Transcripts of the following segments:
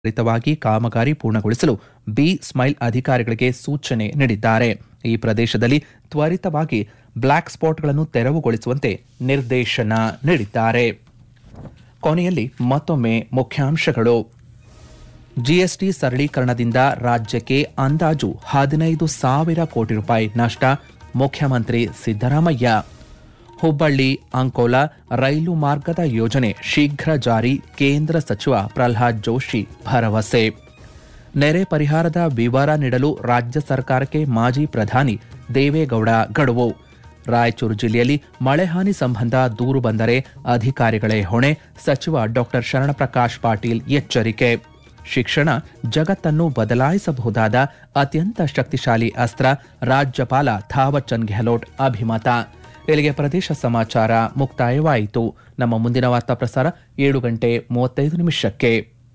ತ್ವರಿತವಾಗಿ ಕಾಮಗಾರಿ ಪೂರ್ಣಗೊಳಿಸಲು ಬಿ ಸ್ಮೈಲ್ ಅಧಿಕಾರಿಗಳಿಗೆ ಸೂಚನೆ ನೀಡಿದ್ದಾರೆ ಈ ಪ್ರದೇಶದಲ್ಲಿ ತ್ವರಿತವಾಗಿ ಬ್ಲಾಕ್ ಸ್ಪಾಟ್ಗಳನ್ನು ತೆರವುಗೊಳಿಸುವಂತೆ ನಿರ್ದೇಶನ ನೀಡಿದ್ದಾರೆ ಕೊನೆಯಲ್ಲಿ ಮತ್ತೊಮ್ಮೆ ಮುಖ್ಯಾಂಶಗಳು ಜಿಎಸ್ಟಿ ಸರಳೀಕರಣದಿಂದ ರಾಜ್ಯಕ್ಕೆ ಅಂದಾಜು ಹದಿನೈದು ಸಾವಿರ ಕೋಟಿ ರೂಪಾಯಿ ನಷ್ಟ ಮುಖ್ಯಮಂತ್ರಿ ಸಿದ್ದರಾಮಯ್ಯ ಹುಬ್ಬಳ್ಳಿ ಅಂಕೋಲಾ ರೈಲು ಮಾರ್ಗದ ಯೋಜನೆ ಶೀಘ್ರ ಜಾರಿ ಕೇಂದ್ರ ಸಚಿವ ಪ್ರಹ್ಲಾದ್ ಜೋಶಿ ಭರವಸೆ ನೆರೆ ಪರಿಹಾರದ ವಿವರ ನೀಡಲು ರಾಜ್ಯ ಸರ್ಕಾರಕ್ಕೆ ಮಾಜಿ ಪ್ರಧಾನಿ ದೇವೇಗೌಡ ಗಡುವು ರಾಯಚೂರು ಜಿಲ್ಲೆಯಲ್ಲಿ ಮಳೆ ಹಾನಿ ಸಂಬಂಧ ದೂರು ಬಂದರೆ ಅಧಿಕಾರಿಗಳೇ ಹೊಣೆ ಸಚಿವ ಡಾಕ್ಟರ್ ಶರಣಪ್ರಕಾಶ್ ಪಾಟೀಲ್ ಎಚ್ಚರಿಕೆ ಶಿಕ್ಷಣ ಜಗತ್ತನ್ನು ಬದಲಾಯಿಸಬಹುದಾದ ಅತ್ಯಂತ ಶಕ್ತಿಶಾಲಿ ಅಸ್ತ್ರ ರಾಜ್ಯಪಾಲ ಥಾವರ್ ಚಂದ್ ಗೆಹ್ಲೋಟ್ ಅಭಿಮತ ಇಲ್ಲಿಗೆ ಪ್ರದೇಶ ಸಮಾಚಾರ ಮುಕ್ತಾಯವಾಯಿತು ನಮ್ಮ ಮುಂದಿನ ವಾರ್ತಾ ಪ್ರಸಾರ ಏಳು ಗಂಟೆ ಮೂವತ್ತೈದು ನಿಮಿಷಕ್ಕೆ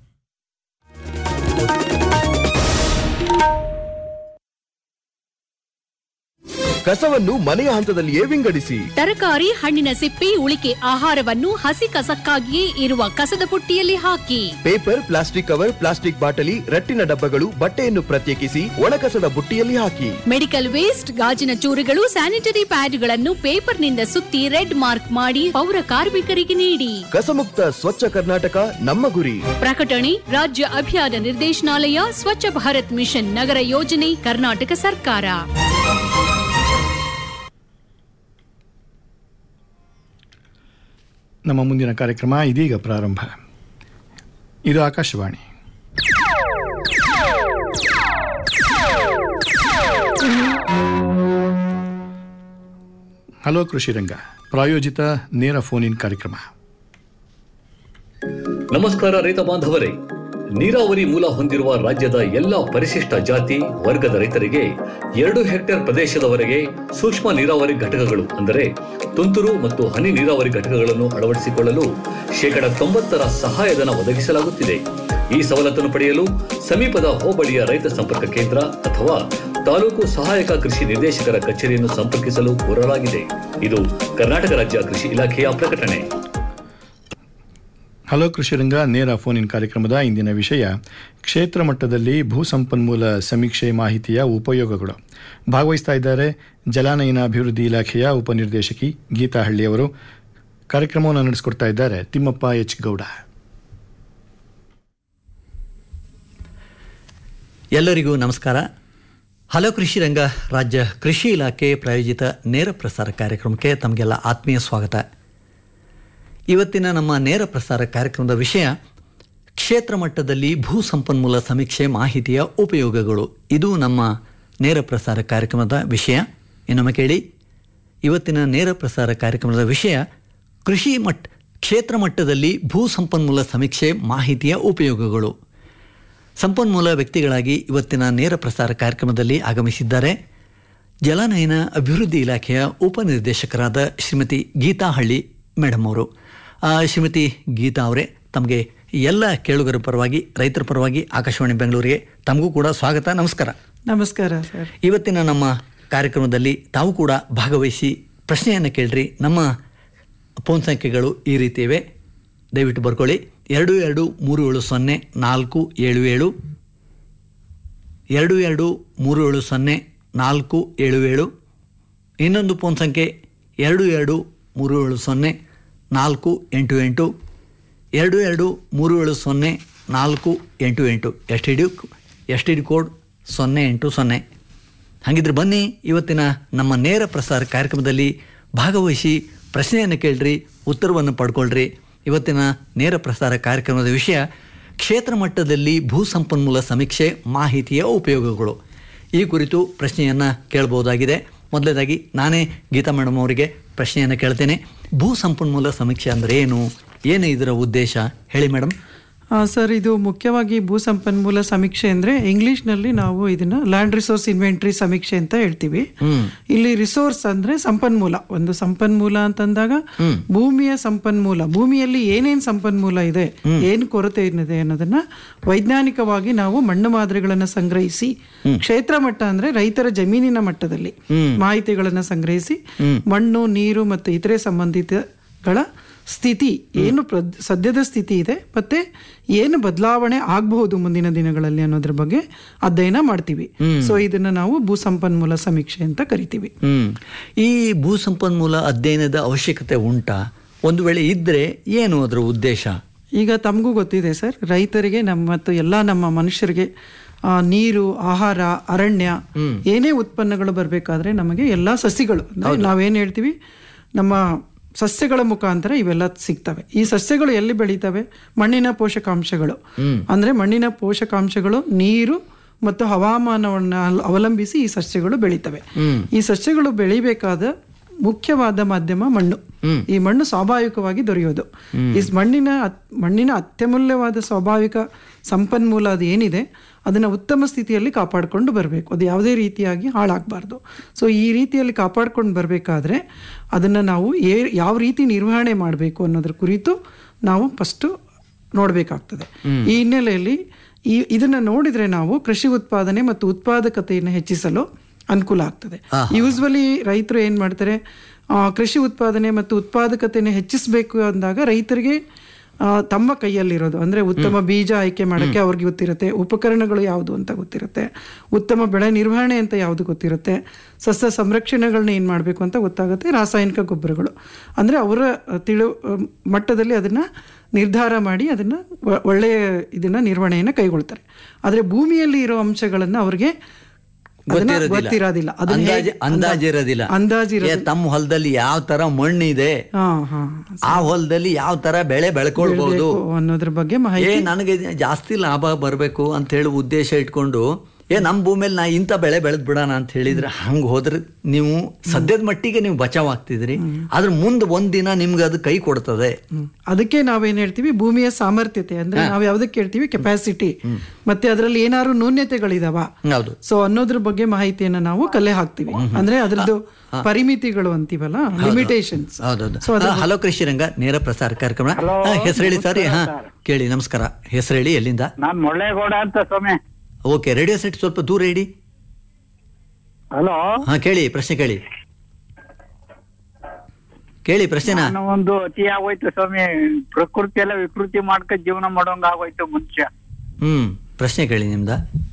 ಕಸವನ್ನು ಮನೆಯ ಹಂತದಲ್ಲಿಯೇ ವಿಂಗಡಿಸಿ ತರಕಾರಿ ಹಣ್ಣಿನ ಸಿಪ್ಪೆ ಉಳಿಕೆ ಆಹಾರವನ್ನು ಹಸಿ ಕಸಕ್ಕಾಗಿಯೇ ಇರುವ ಕಸದ ಪುಟ್ಟಿಯಲ್ಲಿ ಹಾಕಿ ಪೇಪರ್ ಪ್ಲಾಸ್ಟಿಕ್ ಕವರ್ ಪ್ಲಾಸ್ಟಿಕ್ ಬಾಟಲಿ ರಟ್ಟಿನ ಡಬ್ಬಗಳು ಬಟ್ಟೆಯನ್ನು ಪ್ರತ್ಯೇಕಿಸಿ ಒಣಕಸದ ಬುಟ್ಟಿಯಲ್ಲಿ ಹಾಕಿ ಮೆಡಿಕಲ್ ವೇಸ್ಟ್ ಗಾಜಿನ ಚೂರುಗಳು ಸ್ಯಾನಿಟರಿ ಪ್ಯಾಡ್ಗಳನ್ನು ಪೇಪರ್ನಿಂದ ಸುತ್ತಿ ರೆಡ್ ಮಾರ್ಕ್ ಮಾಡಿ ಪೌರ ಕಾರ್ಮಿಕರಿಗೆ ನೀಡಿ ಕಸಮುಕ್ತ ಸ್ವಚ್ಛ ಕರ್ನಾಟಕ ನಮ್ಮ ಗುರಿ ಪ್ರಕಟಣೆ ರಾಜ್ಯ ಅಭಿಯಾನ ನಿರ್ದೇಶನಾಲಯ ಸ್ವಚ್ಛ ಭಾರತ್ ಮಿಷನ್ ನಗರ ಯೋಜನೆ ಕರ್ನಾಟಕ ಸರ್ಕಾರ ನಮ್ಮ ಮುಂದಿನ ಕಾರ್ಯಕ್ರಮ ಇದೀಗ ಪ್ರಾರಂಭ ಇದು ಆಕಾಶವಾಣಿ ಹಲೋ ಕೃಷಿ ರಂಗ ಪ್ರಾಯೋಜಿತ ನೇರ ಫೋನ್ ಇನ್ ಕಾರ್ಯಕ್ರಮ ನಮಸ್ಕಾರ ರೈತ ಬಾಂಧವರೇ ನೀರಾವರಿ ಮೂಲ ಹೊಂದಿರುವ ರಾಜ್ಯದ ಎಲ್ಲ ಪರಿಶಿಷ್ಟ ಜಾತಿ ವರ್ಗದ ರೈತರಿಗೆ ಎರಡು ಹೆಕ್ಟೇರ್ ಪ್ರದೇಶದವರೆಗೆ ಸೂಕ್ಷ್ಮ ನೀರಾವರಿ ಘಟಕಗಳು ಅಂದರೆ ತುಂತುರು ಮತ್ತು ಹನಿ ನೀರಾವರಿ ಘಟಕಗಳನ್ನು ಅಳವಡಿಸಿಕೊಳ್ಳಲು ಶೇಕಡ ತೊಂಬತ್ತರ ಸಹಾಯಧನ ಒದಗಿಸಲಾಗುತ್ತಿದೆ ಈ ಸವಲತ್ತನ್ನು ಪಡೆಯಲು ಸಮೀಪದ ಹೋಬಳಿಯ ರೈತ ಸಂಪರ್ಕ ಕೇಂದ್ರ ಅಥವಾ ತಾಲೂಕು ಸಹಾಯಕ ಕೃಷಿ ನಿರ್ದೇಶಕರ ಕಚೇರಿಯನ್ನು ಸಂಪರ್ಕಿಸಲು ಕೋರಲಾಗಿದೆ ಇದು ಕರ್ನಾಟಕ ರಾಜ್ಯ ಕೃಷಿ ಇಲಾಖೆಯ ಪ್ರಕಟಣೆ ಹಲೋ ಕೃಷಿ ರಂಗ ನೇರ ಫೋನ್ ಇನ್ ಕಾರ್ಯಕ್ರಮದ ಇಂದಿನ ವಿಷಯ ಕ್ಷೇತ್ರ ಮಟ್ಟದಲ್ಲಿ ಭೂ ಸಂಪನ್ಮೂಲ ಸಮೀಕ್ಷೆ ಮಾಹಿತಿಯ ಉಪಯೋಗಗಳು ಭಾಗವಹಿಸ್ತಾ ಇದ್ದಾರೆ ಜಲಾನಯನ ಅಭಿವೃದ್ಧಿ ಇಲಾಖೆಯ ಉಪನಿರ್ದೇಶಕಿ ಗೀತಾ ಹಳ್ಳಿಯವರು ಕಾರ್ಯಕ್ರಮವನ್ನು ನಡೆಸಿಕೊಡ್ತಾ ಇದ್ದಾರೆ ತಿಮ್ಮಪ್ಪ ಎಚ್ ಗೌಡ ಎಲ್ಲರಿಗೂ ನಮಸ್ಕಾರ ಹಲೋ ಕೃಷಿ ರಂಗ ರಾಜ್ಯ ಕೃಷಿ ಇಲಾಖೆ ಪ್ರಾಯೋಜಿತ ನೇರ ಪ್ರಸಾರ ಕಾರ್ಯಕ್ರಮಕ್ಕೆ ತಮಗೆಲ್ಲ ಆತ್ಮೀಯ ಸ್ವಾಗತ ಇವತ್ತಿನ ನಮ್ಮ ನೇರ ಪ್ರಸಾರ ಕಾರ್ಯಕ್ರಮದ ವಿಷಯ ಕ್ಷೇತ್ರ ಮಟ್ಟದಲ್ಲಿ ಭೂ ಸಂಪನ್ಮೂಲ ಸಮೀಕ್ಷೆ ಮಾಹಿತಿಯ ಉಪಯೋಗಗಳು ಇದು ನಮ್ಮ ನೇರ ಪ್ರಸಾರ ಕಾರ್ಯಕ್ರಮದ ವಿಷಯ ಇನ್ನೊಮ್ಮೆ ಕೇಳಿ ಇವತ್ತಿನ ನೇರ ಪ್ರಸಾರ ಕಾರ್ಯಕ್ರಮದ ವಿಷಯ ಕೃಷಿ ಮಟ್ಟ ಕ್ಷೇತ್ರ ಮಟ್ಟದಲ್ಲಿ ಭೂ ಸಂಪನ್ಮೂಲ ಸಮೀಕ್ಷೆ ಮಾಹಿತಿಯ ಉಪಯೋಗಗಳು ಸಂಪನ್ಮೂಲ ವ್ಯಕ್ತಿಗಳಾಗಿ ಇವತ್ತಿನ ನೇರ ಪ್ರಸಾರ ಕಾರ್ಯಕ್ರಮದಲ್ಲಿ ಆಗಮಿಸಿದ್ದಾರೆ ಜಲಾನಯನ ಅಭಿವೃದ್ಧಿ ಇಲಾಖೆಯ ಉಪನಿರ್ದೇಶಕರಾದ ಶ್ರೀಮತಿ ಗೀತಾ ಹಳ್ಳಿ ಮೇಡಮ್ ಅವರು ಆ, ಶ್ರೀಮತಿ ಗೀತಾ ಅವರೇ ತಮಗೆ ಎಲ್ಲ ಕೇಳುಗರ ಪರವಾಗಿ ರೈತರ ಪರವಾಗಿ ಆಕಾಶವಾಣಿ ಬೆಂಗಳೂರಿಗೆ ತಮಗೂ ಕೂಡ ಸ್ವಾಗತ ನಮಸ್ಕಾರ ನಮಸ್ಕಾರ ಸರ್ ಇವತ್ತಿನ ನಮ್ಮ ಕಾರ್ಯಕ್ರಮದಲ್ಲಿ ತಾವು ಕೂಡ ಭಾಗವಹಿಸಿ ಪ್ರಶ್ನೆಯನ್ನು ಕೇಳ್ರಿ ನಮ್ಮ ಫೋನ್ ಸಂಖ್ಯೆಗಳು ಈ ರೀತಿ ಇವೆ ದಯವಿಟ್ಟು ಬರ್ಕೊಳ್ಳಿ ಎರಡು ಎರಡು ಮೂರು ಏಳು ಸೊನ್ನೆ ನಾಲ್ಕು ಏಳು ಏಳು ಎರಡು ಎರಡು ಮೂರು ಏಳು ಸೊನ್ನೆ ನಾಲ್ಕು ಏಳು ಏಳು ಇನ್ನೊಂದು ಫೋನ್ ಸಂಖ್ಯೆ ಎರಡು ಎರಡು ಮೂರು ಏಳು ಸೊನ್ನೆ ನಾಲ್ಕು ಎಂಟು ಎಂಟು ಎರಡು ಎರಡು ಮೂರು ಏಳು ಸೊನ್ನೆ ನಾಲ್ಕು ಎಂಟು ಎಂಟು S T D S T D code ಸೊನ್ನೆ ಎಂಟು ಸೊನ್ನೆ ಹಾಗಿದ್ರೆ ಬನ್ನಿ ಇವತ್ತಿನ ನಮ್ಮ ನೇರ ಪ್ರಸಾರ ಕಾರ್ಯಕ್ರಮದಲ್ಲಿ ಭಾಗವಹಿಸಿ ಪ್ರಶ್ನೆಯನ್ನು ಕೇಳ್ರಿ ಉತ್ತರವನ್ನು ಪಡ್ಕೊಳ್ರಿ ಇವತ್ತಿನ ನೇರ ಪ್ರಸಾರ ಕಾರ್ಯಕ್ರಮದ ವಿಷಯ ಕ್ಷೇತ್ರ ಮಟ್ಟದಲ್ಲಿ ಭೂ ಸಂಪನ್ಮೂಲ ಸಮೀಕ್ಷೆ ಮಾಹಿತಿಯ ಉಪಯೋಗಗಳು ಈ ಕುರಿತು ಪ್ರಶ್ನೆಯನ್ನು ಕೇಳಬಹುದಾಗಿದೆ ಮೊದಲನೇದಾಗಿ ನಾನೇ ಗೀತಾ ಮೇಡಮ್ ಅವರಿಗೆ ಪ್ರಶ್ನೆಯನ್ನು ಕೇಳ್ತೇನೆ ಭೂ ಸಂಪನ್ಮೂಲ ಸಮೀಕ್ಷೆ ಅಂದರೆ ಏನು ಏನು ಇದರ ಉದ್ದೇಶ ಹೇಳಿ ಮೇಡಮ್ ಆ, ಸರ್ ಇದು ಮುಖ್ಯವಾಗಿ ಭೂ ಸಂಪನ್ಮೂಲ ಸಮೀಕ್ಷೆ ಅಂದ್ರೆ ಇಂಗ್ಲಿಷ್ನಲ್ಲಿ ನಾವು ಇದನ್ನ ಲ್ಯಾಂಡ್ ರಿಸೋರ್ಸ್ ಇನ್ವೆಂಟ್ರಿ ಸಮೀಕ್ಷೆ ಅಂತ ಹೇಳ್ತೀವಿ ಇಲ್ಲಿ ರಿಸೋರ್ಸ್ ಅಂದ್ರೆ ಸಂಪನ್ಮೂಲ ಒಂದು ಸಂಪನ್ಮೂಲ ಅಂತಂದಾಗ ಭೂಮಿಯ ಸಂಪನ್ಮೂಲ ಭೂಮಿಯಲ್ಲಿ ಏನೇನ್ ಸಂಪನ್ಮೂಲ ಇದೆ ಏನ್ ಕೊರತೆ ಏನಿದೆ ಅನ್ನೋದನ್ನ ವೈಜ್ಞಾನಿಕವಾಗಿ ನಾವು ಮಣ್ಣು ಮಾದರಿಗಳನ್ನ ಸಂಗ್ರಹಿಸಿ ಕ್ಷೇತ್ರ ಮಟ್ಟ ಅಂದ್ರೆ ರೈತರ ಜಮೀನಿನ ಮಟ್ಟದಲ್ಲಿ ಮಾಹಿತಿಗಳನ್ನ ಸಂಗ್ರಹಿಸಿ ಮಣ್ಣು ನೀರು ಮತ್ತು ಇತರೆ ಸಂಬಂಧಿತಗಳ ಸ್ಥಿತಿ ಏನು ಪ್ರದ್- ಸದ್ಯದ ಸ್ಥಿತಿ ಇದೆ ಮತ್ತೆ ಏನು ಬದಲಾವಣೆ ಆಗಬಹುದು ಮುಂದಿನ ದಿನಗಳಲ್ಲಿ ಅನ್ನೋದ್ರ ಬಗ್ಗೆ ಅಧ್ಯಯನ ಮಾಡ್ತೀವಿ ಸೊ ಇದನ್ನ ನಾವು ಭೂ ಸಂಪನ್ಮೂಲ ಸಮೀಕ್ಷೆ ಅಂತ ಕರಿತೀವಿ ಹ್ಮ್ ಈ ಭೂ ಸಂಪನ್ಮೂಲ ಅಧ್ಯಯನದ ಅವಶ್ಯಕತೆ ಉಂಟಾ ಒಂದು ವೇಳೆ ಇದ್ರೆ ಏನು ಅದರ ಉದ್ದೇಶ ಈಗ ತಮಗೂ ಗೊತ್ತಿದೆ ಸರ್ ರೈತರಿಗೆ ನಮ್ಮ ಮತ್ತು ಎಲ್ಲ ನಮ್ಮ ಮನುಷ್ಯರಿಗೆ ಆ, ನೀರು ಆಹಾರ ಅರಣ್ಯ ಏನೇ ಉತ್ಪನ್ನಗಳು ಬರಬೇಕಾದ್ರೆ ನಮಗೆ ಎಲ್ಲ ಸಸಿಗಳು ಅಂದ್ರೆ ನಾವೇನ್ ಹೇಳ್ತೀವಿ ನಮ್ಮ ಸಸ್ಯಗಳ ಮುಖಾಂತರ ಇವೆಲ್ಲ ಸಿಗ್ತವೆ ಈ ಸಸ್ಯಗಳು ಎಲ್ಲಿ ಬೆಳೀತವೆ ಮಣ್ಣಿನ ಪೋಷಕಾಂಶಗಳು ಅಂದ್ರೆ ಮಣ್ಣಿನ ಪೋಷಕಾಂಶಗಳು ನೀರು ಮತ್ತು ಹವಾಮಾನವನ್ನು ಅಲ್- ಅವಲಂಬಿಸಿ ಈ ಸಸ್ಯಗಳು ಬೆಳೀತವೆ ಈ ಸಸ್ಯಗಳು ಬೆಳಿಬೇಕಾದ ಮುಖ್ಯವಾದ ಮಾಧ್ಯಮ ಮಣ್ಣು ಈ ಮಣ್ಣು ಸ್ವಾಭಾವಿಕವಾಗಿ ದೊರೆಯೋದು ಈ ಮಣ್ಣಿನ ಅತ್- ಮಣ್ಣಿನ ಅತ್ಯಮೂಲ್ಯವಾದ ಸ್ವಾಭಾವಿಕ ಸಂಪನ್ಮೂಲ ಅದು ಏನಿದೆ ಅದನ್ನ ಉತ್ತಮ ಸ್ಥಿತಿಯಲ್ಲಿ ಕಾಪಾಡಿಕೊಂಡು ಬರಬೇಕು ಅದು ಯಾವುದೇ ರೀತಿಯಾಗಿ ಹಾಳಾಗಬಾರ್ದು ಸೊ ಈ ರೀತಿಯಲ್ಲಿ ಕಾಪಾಡ್ಕೊಂಡು ಬರಬೇಕಾದ್ರೆ ಅದನ್ನ ನಾವು ಏ ಯಾವ ರೀತಿ ನಿರ್ವಹಣೆ ಮಾಡಬೇಕು ಅನ್ನೋದ್ರ ಕುರಿತು ನಾವು ಫಸ್ಟು ನೋಡಬೇಕಾಗ್ತದೆ ಈ ಹಿನ್ನೆಲೆಯಲ್ಲಿ ಈ ಇದನ್ನ ನೋಡಿದ್ರೆ ನಾವು ಕೃಷಿ ಉತ್ಪಾದನೆ ಮತ್ತು ಉತ್ಪಾದಕತೆಯನ್ನು ಹೆಚ್ಚಿಸಲು ಅನುಕೂಲ ಆಗ್ತದೆ ಯೂಸ್ವಲಿ ರೈತರು ಏನ್ ಮಾಡ್ತಾರೆ ಆ, ಕೃಷಿ ಉತ್ಪಾದನೆ ಮತ್ತು ಉತ್ಪಾದಕತೆಯನ್ನು ಹೆಚ್ಚಿಸಬೇಕು ಅಂದಾಗ ರೈತರಿಗೆ ಆ, ತಮ್ಮ ಕೈಯಲ್ಲಿರೋದು ಅಂದ್ರೆ ಉತ್ತಮ ಬೀಜ ಆಯ್ಕೆ ಮಾಡೋಕ್ಕೆ ಅವ್ರಿಗೆ ಗೊತ್ತಿರುತ್ತೆ ಉಪಕರಣಗಳು ಯಾವುದು ಅಂತ ಗೊತ್ತಿರುತ್ತೆ ಉತ್ತಮ ಬೆಳೆ ನಿರ್ವಹಣೆ ಅಂತ ಯಾವುದು ಗೊತ್ತಿರುತ್ತೆ ಸಸ್ಯ ಸಂರಕ್ಷಣೆಗಳನ್ನ ಏನು ಮಾಡಬೇಕು ಅಂತ ಗೊತ್ತಾಗುತ್ತೆ ರಾಸಾಯನಿಕ ಗೊಬ್ಬರಗಳು ಅಂದ್ರೆ ಅವರ ತಿಳು ಮಟ್ಟದಲ್ಲಿ ಅದನ್ನ ನಿರ್ಧಾರ ಮಾಡಿ ಅದನ್ನ ಒ- ಒಳ್ಳೆಯ ಇದನ್ನ ನಿರ್ವಹಣೆಯನ್ನು ಕೈಗೊಳ್ತಾರೆ ಆದ್ರೆ ಭೂಮಿಯಲ್ಲಿ ಇರೋ ಅಂಶಗಳನ್ನ ಅವ್ರಿಗೆ ಅದನ್ನ ಗೊತ್ತಿರೋದಿಲ್ಲ ಅದನ್ನ ಅಂದಾಜ್ ಹೇಗೆ- ಅಂದಾಜಿರೋದಿಲ್ಲ ಅಂದಾಜಿರೋದಿಲ್ಲ. ಏ, ತಮ್ಮ ಹೊಲದಲ್ಲಿ ಯಾವ ತರ ಮಣ್ಣಿದೆ ಹಾ ಹಾ ಆ ಹೊಲದಲ್ಲಿ ಯಾವ ತರ ಬೆಳೆ ಬೆಳ್ಕೊಳ್ಬಹುದು ಬೇಕು ಅನ್ನೋದ್ರ ಬಗ್ಗೆ ಏ ಮಾಹಿತಿ ನನಗೆ ಜಾಸ್ತಿ ಲಾಭ ಬರಬೇಕು ಅಂತ ಹೇಳಿ ಉದ್ದೇಶ ಇಟ್ಕೊಂಡು ಏ ನಮ್ಮ ಭೂಮಿಯಲ್ಲಿ ನಾ ಇಂಥ ಬೆಳೆ ಬೆಳೆದ್ ಬಿಡೋಣ ಅಂತ ಹೇಳಿದ್ರೆ ಹಂಗೆ ಹೋದ್ರೆ ನೀವು ಸದ್ಯದ ಮಟ್ಟಿಗೆ ನೀವು ಬಚಾವ್ ಆಗ್ತಿದ್ರಿ ಆದ್ರೆ ಮುಂದೆ ಒಂದಿನ ನಿಮ್ಗೆ ಅದು ಕೈ ಕೊಡ್ತದೆ ಹ್ಮ್. ಅದಕ್ಕೆ ನಾವೇನ್ ಹೇಳ್ತೀವಿ ಭೂಮಿಯ ಸಾಮರ್ಥ್ಯತೆ ಅಂದ್ರೆ ನಾವ್ ಯಾವ್ದಕ್ಕೆ ಹೇಳ್ತೀವಿ ಕೆಪಾಸಿಟಿ ಮತ್ತೆ ಅದರಲ್ಲಿ ಏನಾದ್ರು ನ್ಯೂನ್ಯತೆಗಳಿದಾವ ಹೌದು ಸೊ ಅನ್ನೋದ್ರ ಬಗ್ಗೆ ಮಾಹಿತಿಯನ್ನ ನಾವು ಕಲೆ ಹಾಕ್ತಿವಿ ಅಂದ್ರೆ ಅದ್ರದ್ದು ಪರಿಮಿತಿಗಳು ಅಂತೀವಲ್ಲ ಲಿಮಿಟೇಷನ್ಸ್ ಹೌದೌದು ಹಾ, ಹಲೋ ಕೃಷಿ ರಂಗ ನೇರ ಪ್ರಸಾರ ಕಾರ್ಯಕ್ರಮ ಹಾ, ಹೆಸರು ಹೇಳಿ ಸರ್ ಹಾ ಕೇಳಿ ನಮಸ್ಕಾರ ಹೆಸರು ಹೇಳಿ ಎಲ್ಲಿಂದ ನಾನ್ ಮುಳ್ಳೇಗೌಡ ಅಂತ ಸ್ವಾಮಿ ಓಕೆ ರೇಡಿಯೋ ಸೆಟ್ ಸ್ವಲ್ಪ ದೂರ ಇಡಿ ಹಲೋ ಹಾ ಕೇಳಿ ಪ್ರಶ್ನೆ ಕೇಳಿ ಕೇಳಿ ಪ್ರಶ್ನೆನಾ ನಾನು ಒಂದು ಅತಿ ಆಗೋಯ್ತು ಸ್ವಾಮಿ ಪ್ರಕೃತಿ ಎಲ್ಲ ವಿಕೃತಿ ಮಾಡ್ಕೊಂಡ್ ಜೀವನ ಮಾಡೋಂಗ ಆಗೋಯ್ತು ಮನುಷ್ಯ ಹ್ಮ್ ಪ್ರಶ್ನೆ ಕೇಳಿ ನಿಮ್ದ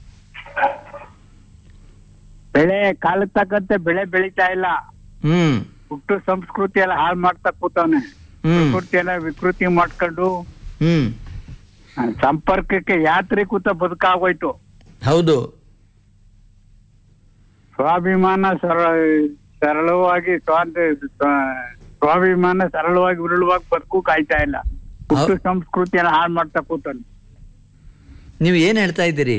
ಬೆಳೆ ಕಾಲಕ್ಕೆ ತಕ್ಕಂತೆ ಬೆಳೆ ಬೆಳಿತಾ ಇಲ್ಲ ಹ್ಮ್ ಹುಟ್ಟು ಸಂಸ್ಕೃತಿ ಎಲ್ಲ ಹಾಳು ಮಾಡ್ತಾ ಕೂತವ್ನೆ ಹ್ಮ್ ಪ್ರಕೃತಿ ಎಲ್ಲ ವಿಕೃತಿ ಮಾಡ್ಕೊಂಡು ಹ್ಮ್ ಆ, ಸಂಪರ್ಕಕ್ಕೆ ಯಾತ್ರೆ ಕೂತ ಬದುಕಾಗೋಯ್ತು ಹೌದು ಸ್ವಾಭಿಮಾನ ಸರ ಸರಳವಾಗಿ ಸ್ವಾತ ಸ್ವ- ಸ್ವಾಭಿಮಾನ ಸರಳವಾಗಿ ಉರುಳುವಾಗಿ ಬದುಕು ಕಾಯ್ತಾ ಇಲ್ಲ ಹುಟ್ಟು ಸಂಸ್ಕೃತಿ ಎಲ್ಲ ಹಾಳು ಮಾಡ್ತಾ ಕೂತಾನೆ ನೀವು ಏನ್ ಹೇಳ್ತಾ ಇದ್ದೀರಿ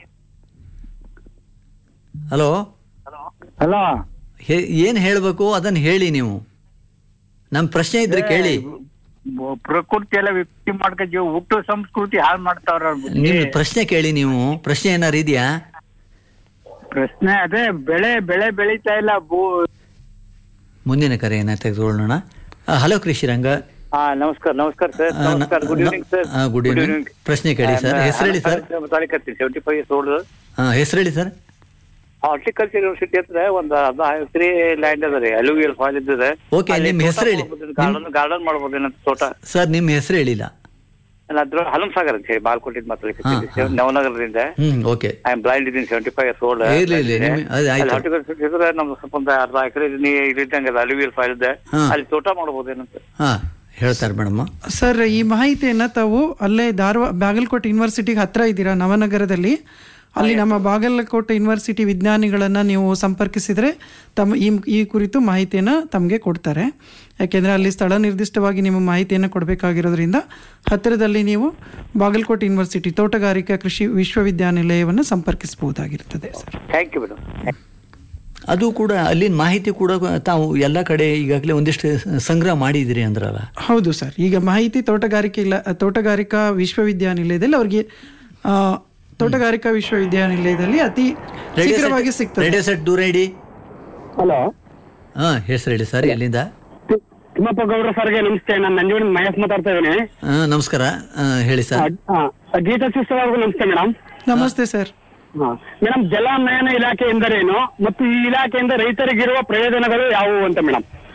ಹಲೋ ಹಲೋ ಏನ್ ಹೇಳ್ಬೇಕು ಅದನ್ನ ಹೇಳಿ ನೀವು ನಮ್ ಪ್ರಶ್ನೆ ಇದ್ರೆ ಕೇಳಿ ಬ- ಪ್ರಕೃತಿ ಎಲ್ಲ ವಿಕೃತಿ ಮಾಡ್ಕೊಂಡ್ ಜೀವ ಹುಟ್ಟು ಸಂಸ್ಕೃತಿ ಹಾಳು ಮಾಡ್ತಾವ್ರ ನಿಮ್ ಪ್ರಶ್ನೆ ಕೇಳಿ ನೀವು ಪ್ರಶ್ನೆ ಏನಾರು ಇದೆಯಾ ಪ್ರಶ್ನೆ ಅದೇ ಬೆಳೆ ಬೆಳೆ ಬೆಳೀತಾ ಇಲ್ಲ ಭೂ ಮುಂದಿನ ಕರೆಯನ್ನ ತೆಗೆದುಕೊಳ್ಳೋಣ ಹಲೋ ಕೃಷಿ ರಂಗ ಹಾ ನಮಸ್ಕಾರ ನಮಸ್ಕಾರ ಸರ್ ಆ, ನ- ನಮಸ್ಕಾರ ಗುಡ್ ಈವ್ನಿಂಗ್ ಸರ್ ಆ, good evening. ಪ್ರಶ್ನೆ ಕೇಳಿ ಸರ್ ಹೆಸರು ಹೇಳಿ sir Talikatti seventy five years old ಹಾ ಹೆಸರು ಹೇಳಿ ಸರ್ ಹಾರ್ಟಿಕಲ್ಚರ್ ಯೂನಿವರ್ಸಿಟಿ ಹತ್ರ ಒಂದು ಅರ್ಧ ಎಕರೆ ಲ್ಯಾಂಡ್ ಅದ ರೀ ಅಲುವಿಯಲ್ ಫಾಲ್ ಇದ್ದದೆ Okay, ನಿಮ್ ಹೆಸ್ರು ಹೇಳಿ. ಗಾರ್ಡನ್ ಗಾರ್ಡನ್ ಮಾಡ್ಬೋದೇನಂತ ತೋಟ ಸರ್ ನಿಮ್ಮ ಹೆಸರು ಹೇಳಿಲ್ಲ ನಾನು ಅದ್ರ ಹಲಂ ಸಾಗರ್ ಅಂತ ಹೇಳಿ ಬಾಲ್ಕೋಟಿದ್ ಮಾತಾಡ್ಲಿಕ್ಕೆ ನವನಗರದಿಂದ hmm okay I am blind ಇದ್ದೀನಿ ಸೆವೆಂಟಿ ಫೈವ್ ಇಯರ್ಸ್ ಓಲ್ಡ್ ಇರ್ಲಿ, ಇರ್ಲಿ, ನಿಮ್- ಅದು ಆಯ್ತು. ಹಾರ್ಟಿಕಲ್ಚರ್ ಇದ್ರೆ ನಮ್ದು ಸ್ವಲ್ಪ ಒಂದು ಅರ್ಧ ಎಕರೆ ಇಲ್ಲಿದ್ದಂಗೆ ಅದು ಅಲುವಿಯಲ್ ಫಾಲ್ ಇದೆ ಹಾ. ಅಲ್ಲಿ ತೋಟ ಮಾಡ್ಬೋದೇನಂತ ಹಾ ಹೇಳ್ತಾರೆ ಮೇಡಮ್ ಸರ್ ಈ ಮಾಹಿತಿಯನ್ನ ತಾವು ಅಲ್ಲೇ ಧಾರವಾಡ ಬಾಗಲಕೋಟೆ ಯೂನಿವರ್ಸಿಟಿಗೆ ಹತ್ರ ಇದ್ದೀರಾ ನವನಗರದಲ್ಲಿ ಅಲ್ಲಿ ನಮ್ಮ ಬಾಗಲಕೋಟೆ ಯೂನಿವರ್ಸಿಟಿ ವಿಜ್ಞಾನಿಗಳನ್ನ ನೀವು ಸಂಪರ್ಕಿಸಿದ್ರೆ ತಮ್ಮ ಈ ಈ ಕುರಿತು ಮಾಹಿತಿಯನ್ನ ತಮಗೆ ಕೊಡ್ತಾರೆ ಯಾಕೆಂದ್ರೆ ಅಲ್ಲಿ ಸ್ಥಳ ನಿರ್ದಿಷ್ಟವಾಗಿ ನಿಮ್ಮ ಮಾಹಿತಿಯನ್ನು ಕೊಡಬೇಕಾಗಿರೋದ್ರಿಂದ ಹತ್ತಿರದಲ್ಲಿ ನೀವು ಬಾಗಲಕೋಟೆ ಯೂನಿವರ್ಸಿಟಿ ತೋಟಗಾರಿಕಾ ಕೃಷಿ ವಿಶ್ವವಿದ್ಯಾನಿಲಯವನ್ನು ಸಂಪರ್ಕಿಸಬಹುದಾಗಿರ್ತದೆ ಸರ್ ಥ್ಯಾಂಕ್ ಯು ಮೇಡಮ್ ಅದು ಕೂಡ ಅಲ್ಲಿನ ಮಾಹಿತಿ ಕೂಡ ತಾವು ಎಲ್ಲ ಕಡೆ ಈಗಾಗಲೇ ಒಂದಿಷ್ಟು ಸಂಗ್ರಹ ಮಾಡಿದಿರಿ ಅಂದ್ರಲ್ಲ ಹೌದು ಸರ್ ಈಗ ಮಾಹಿತಿ ತೋಟಗಾರಿಕೆ ಇಲ್ಲ ತೋಟಗಾರಿಕಾ ವಿಶ್ವವಿದ್ಯಾನಿಲಯದಲ್ಲಿ ಅವ್ರಿಗೆ ಆ, ತೋಟಗಾರಿಕಾ ವಿಶ್ವವಿದ್ಯಾನಿಲಯದಲ್ಲಿ ಅತಿ ಶೀಘ್ರವಾಗಿ ಸಿಗ್ತದೆ ರೇಡಿಯೋ ಸೆಟ್ ದೂರ ಇಡಿ ಹಲೋ ಹಾ ಹೆಸರು ಹೇಳಿ ಸರ್ ಎಲ್ಲಿಂದ ತಿಮ್ಮಪ್ಪ ಗೌಡ್ರ ಸರ್ಗೆ ನಮಸ್ತೆ ನಾನು ನಂಜುವನ್ ಮಹೇಶ್ ಮಾತಾಡ್ತಾ ಇದ್ದೀನಿ ಆ, ನಮಸ್ಕಾರ ಆ, ಹೇಳಿ ಸರ್ ಗೀತಾ ಶಿಸ್ತವಾರ್ಗೂ ನಮಸ್ತೆ ಮೇಡಮ್ ನಮಸ್ತೆ ಸರ್ ಮೇಡಮ್ ಜಲನಯನ ಇಲಾಖೆ ಎಂದರೇನು ಮತ್ತು ಈ ಇಲಾಖೆಯಿಂದ ರೈತರಿಗಿರುವ ಪ್ರಯೋಜನಗಳು ಯಾವುವು ಅಂತ ಮೇಡಮ್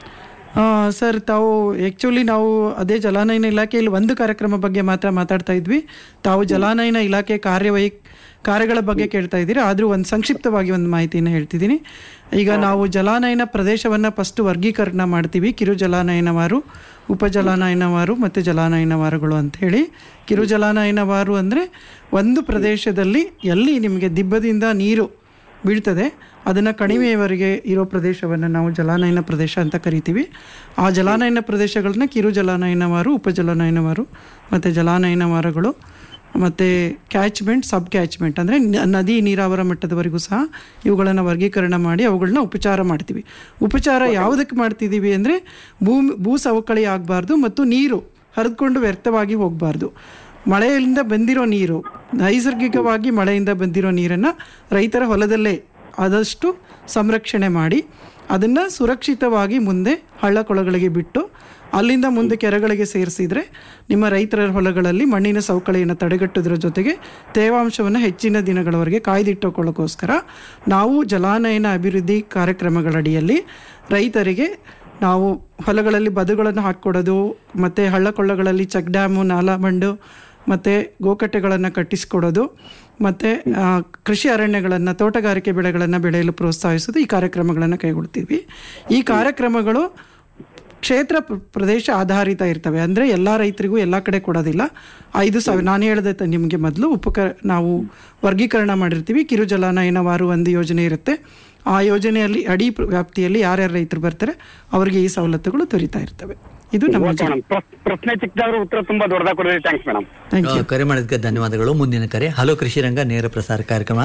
ಆ, ಸರ್ ತಾವು ಆ್ಯಕ್ಚುಲಿ ನಾವು ಅದೇ ಜಲಾನಯನ ಇಲಾಖೆಯಲ್ಲಿ ಒಂದು ಕಾರ್ಯಕ್ರಮ ಬಗ್ಗೆ ಮಾತ್ರ ಮಾತಾಡ್ತಾ ಇದ್ವಿ ತಾವು ಜಲಾನಯನ ಇಲಾಖೆ ಕಾರ್ಯವೈ ಕಾರ್ಯಗಳ ಬಗ್ಗೆ ಕೇಳ್ತಾ ಇದ್ದೀರಿ ಆದರೂ ಒಂದು ಸಂಕ್ಷಿಪ್ತವಾಗಿ ಒಂದು ಮಾಹಿತಿಯನ್ನು ಹೇಳ್ತಿದ್ದೀನಿ ಈಗ ನಾವು ಜಲಾನಯನ ಪ್ರದೇಶವನ್ನು ಫಸ್ಟ್ ವರ್ಗೀಕರಣ ಮಾಡ್ತೀವಿ ಕಿರು ಜಲಾನಯನವಾರು ಉಪ ಜಲಾನಯನವಾರು ಮತ್ತು ಜಲಾನಯನವಾರುಗಳು ಅಂತ ಹೇಳಿ ಕಿರು ಜಲಾನಯನವಾರು ಅಂದರೆ ಒಂದು ಪ್ರದೇಶದಲ್ಲಿ ಎಲ್ಲಿ ನಿಮಗೆ ದಿಬ್ಬದಿಂದ ನೀರು ಬೀಳ್ತದೆ ಅದನ್ನು ಕಣಿವೆಯವರೆಗೆ ಇರೋ ಪ್ರದೇಶವನ್ನು ನಾವು ಜಲಾನಯನ ಪ್ರದೇಶ ಅಂತ ಕರಿತೀವಿ ಆ ಜಲಾನಯನ ಪ್ರದೇಶಗಳನ್ನ ಕಿರು ಜಲಾನಯನವಾರು ಉಪ ಜಲಾನಯನವಾರು ಮತ್ತು ಜಲಾನಯನವಾರಗಳು ಮತ್ತು ಕ್ಯಾಚ್ಮೆಂಟ್ ಸಬ್ ಕ್ಯಾಚ್ಮೆಂಟ್ ಅಂದರೆ ನದಿ ನೀರಾವರ ಮಟ್ಟದವರೆಗೂ ಸಹ ಇವುಗಳನ್ನು ವರ್ಗೀಕರಣ ಮಾಡಿ ಅವುಗಳನ್ನ ಉಪಚಾರ ಮಾಡ್ತೀವಿ ಉಪಚಾರ ಯಾವುದಕ್ಕೆ ಮಾಡ್ತಿದ್ದೀವಿ ಅಂದರೆ ಭೂಮಿ ಭೂ ಸವಕಳಿ ಆಗಬಾರ್ದು ಮತ್ತು ನೀರು ಹರಿದುಕೊಂಡು ವ್ಯರ್ಥವಾಗಿ ಹೋಗಬಾರ್ದು ಮಳೆಯಿಂದ ಬಂದಿರೋ ನೀರು ನೈಸರ್ಗಿಕವಾಗಿ ಮಳೆಯಿಂದ ಬಂದಿರೋ ನೀರನ್ನು ರೈತರ ಹೊಲದಲ್ಲೇ ಆದಷ್ಟು ಸಂರಕ್ಷಣೆ ಮಾಡಿ ಅದನ್ನು ಸುರಕ್ಷಿತವಾಗಿ ಮುಂದೆ ಹಳ್ಳ ಕೊಳಗಳಿಗೆ ಬಿಟ್ಟು ಅಲ್ಲಿಂದ ಮುಂದೆ ಕೆರೆಗಳಿಗೆ ಸೇರಿಸಿದರೆ ನಿಮ್ಮ ರೈತರ ಹೊಲಗಳಲ್ಲಿ ಮಣ್ಣಿನ ಸವಕಳಿಯನ್ನು ತಡೆಗಟ್ಟೋದ್ರ ಜೊತೆಗೆ ತೇವಾಂಶವನ್ನು ಹೆಚ್ಚಿನ ದಿನಗಳವರೆಗೆ ಕಾಯ್ದಿಟ್ಟುಕೊಳ್ಳೋಕ್ಕೋಸ್ಕರ ನಾವು ಜಲಾನಯನ ಅಭಿವೃದ್ಧಿ ಕಾರ್ಯಕ್ರಮಗಳಡಿಯಲ್ಲಿ ರೈತರಿಗೆ ನಾವು ಹೊಲಗಳಲ್ಲಿ ಬದುಗಳನ್ನು ಹಾಕ್ಕೊಡೋದು ಮತ್ತು ಹಳ್ಳ ಕೊಳ್ಳಗಳಲ್ಲಿ ಚೆಕ್ ಡ್ಯಾಮು ನಾಲಾ ಬಂಡು ಮತ್ತು ಗೋಕಟ್ಟೆಗಳನ್ನು ಕಟ್ಟಿಸಿಕೊಡೋದು ಮತ್ತು ಕೃಷಿ ಅರಣ್ಯಗಳನ್ನು ತೋಟಗಾರಿಕೆ ಬೆಳೆಗಳನ್ನು ಬೆಳೆಯಲು ಪ್ರೋತ್ಸಾಹಿಸೋದು ಈ ಕಾರ್ಯಕ್ರಮಗಳನ್ನು ಕೈಗೊಳ್ತೀವಿ ಈ ಕಾರ್ಯಕ್ರಮಗಳು ಕ್ಷೇತ್ರ ಪ್ರ- ಪ್ರದೇಶ ಆಧಾರಿತ ಇರ್ತವೆ ಅಂದರೆ ಎಲ್ಲ ರೈತರಿಗೂ ಎಲ್ಲ ಕಡೆ ಕೊಡೋದಿಲ್ಲ ಐದು ಸಾವಿರ ನಾನು ಹೇಳಿದೆ ತ- ನಿಮಗೆ ಮೊದಲು ಉಪಕ ನಾವು ವರ್ಗೀಕರಣ ಮಾಡಿರ್ತೀವಿ ಕಿರು ಜಲಾನಯನವಾರು ಒಂದು ಯೋಜನೆ ಇರುತ್ತೆ ಆ ಯೋಜನೆಯಲ್ಲಿ ಅಡಿ ಪ್ರ- ವ್ಯಾಪ್ತಿಯಲ್ಲಿ ಯಾರ್ಯಾರು ರೈತರು ಬರ್ತಾರೆ ಅವರಿಗೆ ಈ ಸವಲತ್ತುಗಳು ದೊರೀತಾ ಇರ್ತವೆ ಇದು ನಮ್ಮ ಓಕೆ ಮೇಡಮ್ ಪ್ರಶ್ನೆ ಚಿಕ್ಕದಾದ್ರೂ ಉತ್ತರ ತುಂಬಾ ದೊಡ್ಡದಾಗಿ ಕೊಡಿದ್ರಿ ಥ್ಯಾಂಕ್ಸ್ ಮೇಡಮ್ ಥ್ಯಾಂಕ್ ಯು ಆ, ಕರೆ ಮಾಡಿದ್ದಕ್ಕೆ ಧನ್ಯವಾದಗಳು ಮುಂದಿನ ಕರೆ ಹಲೋ ಕೃಷಿ ರಂಗ ನೇರ ಪ್ರಸಾರ ಕಾರ್ಯಕ್ರಮ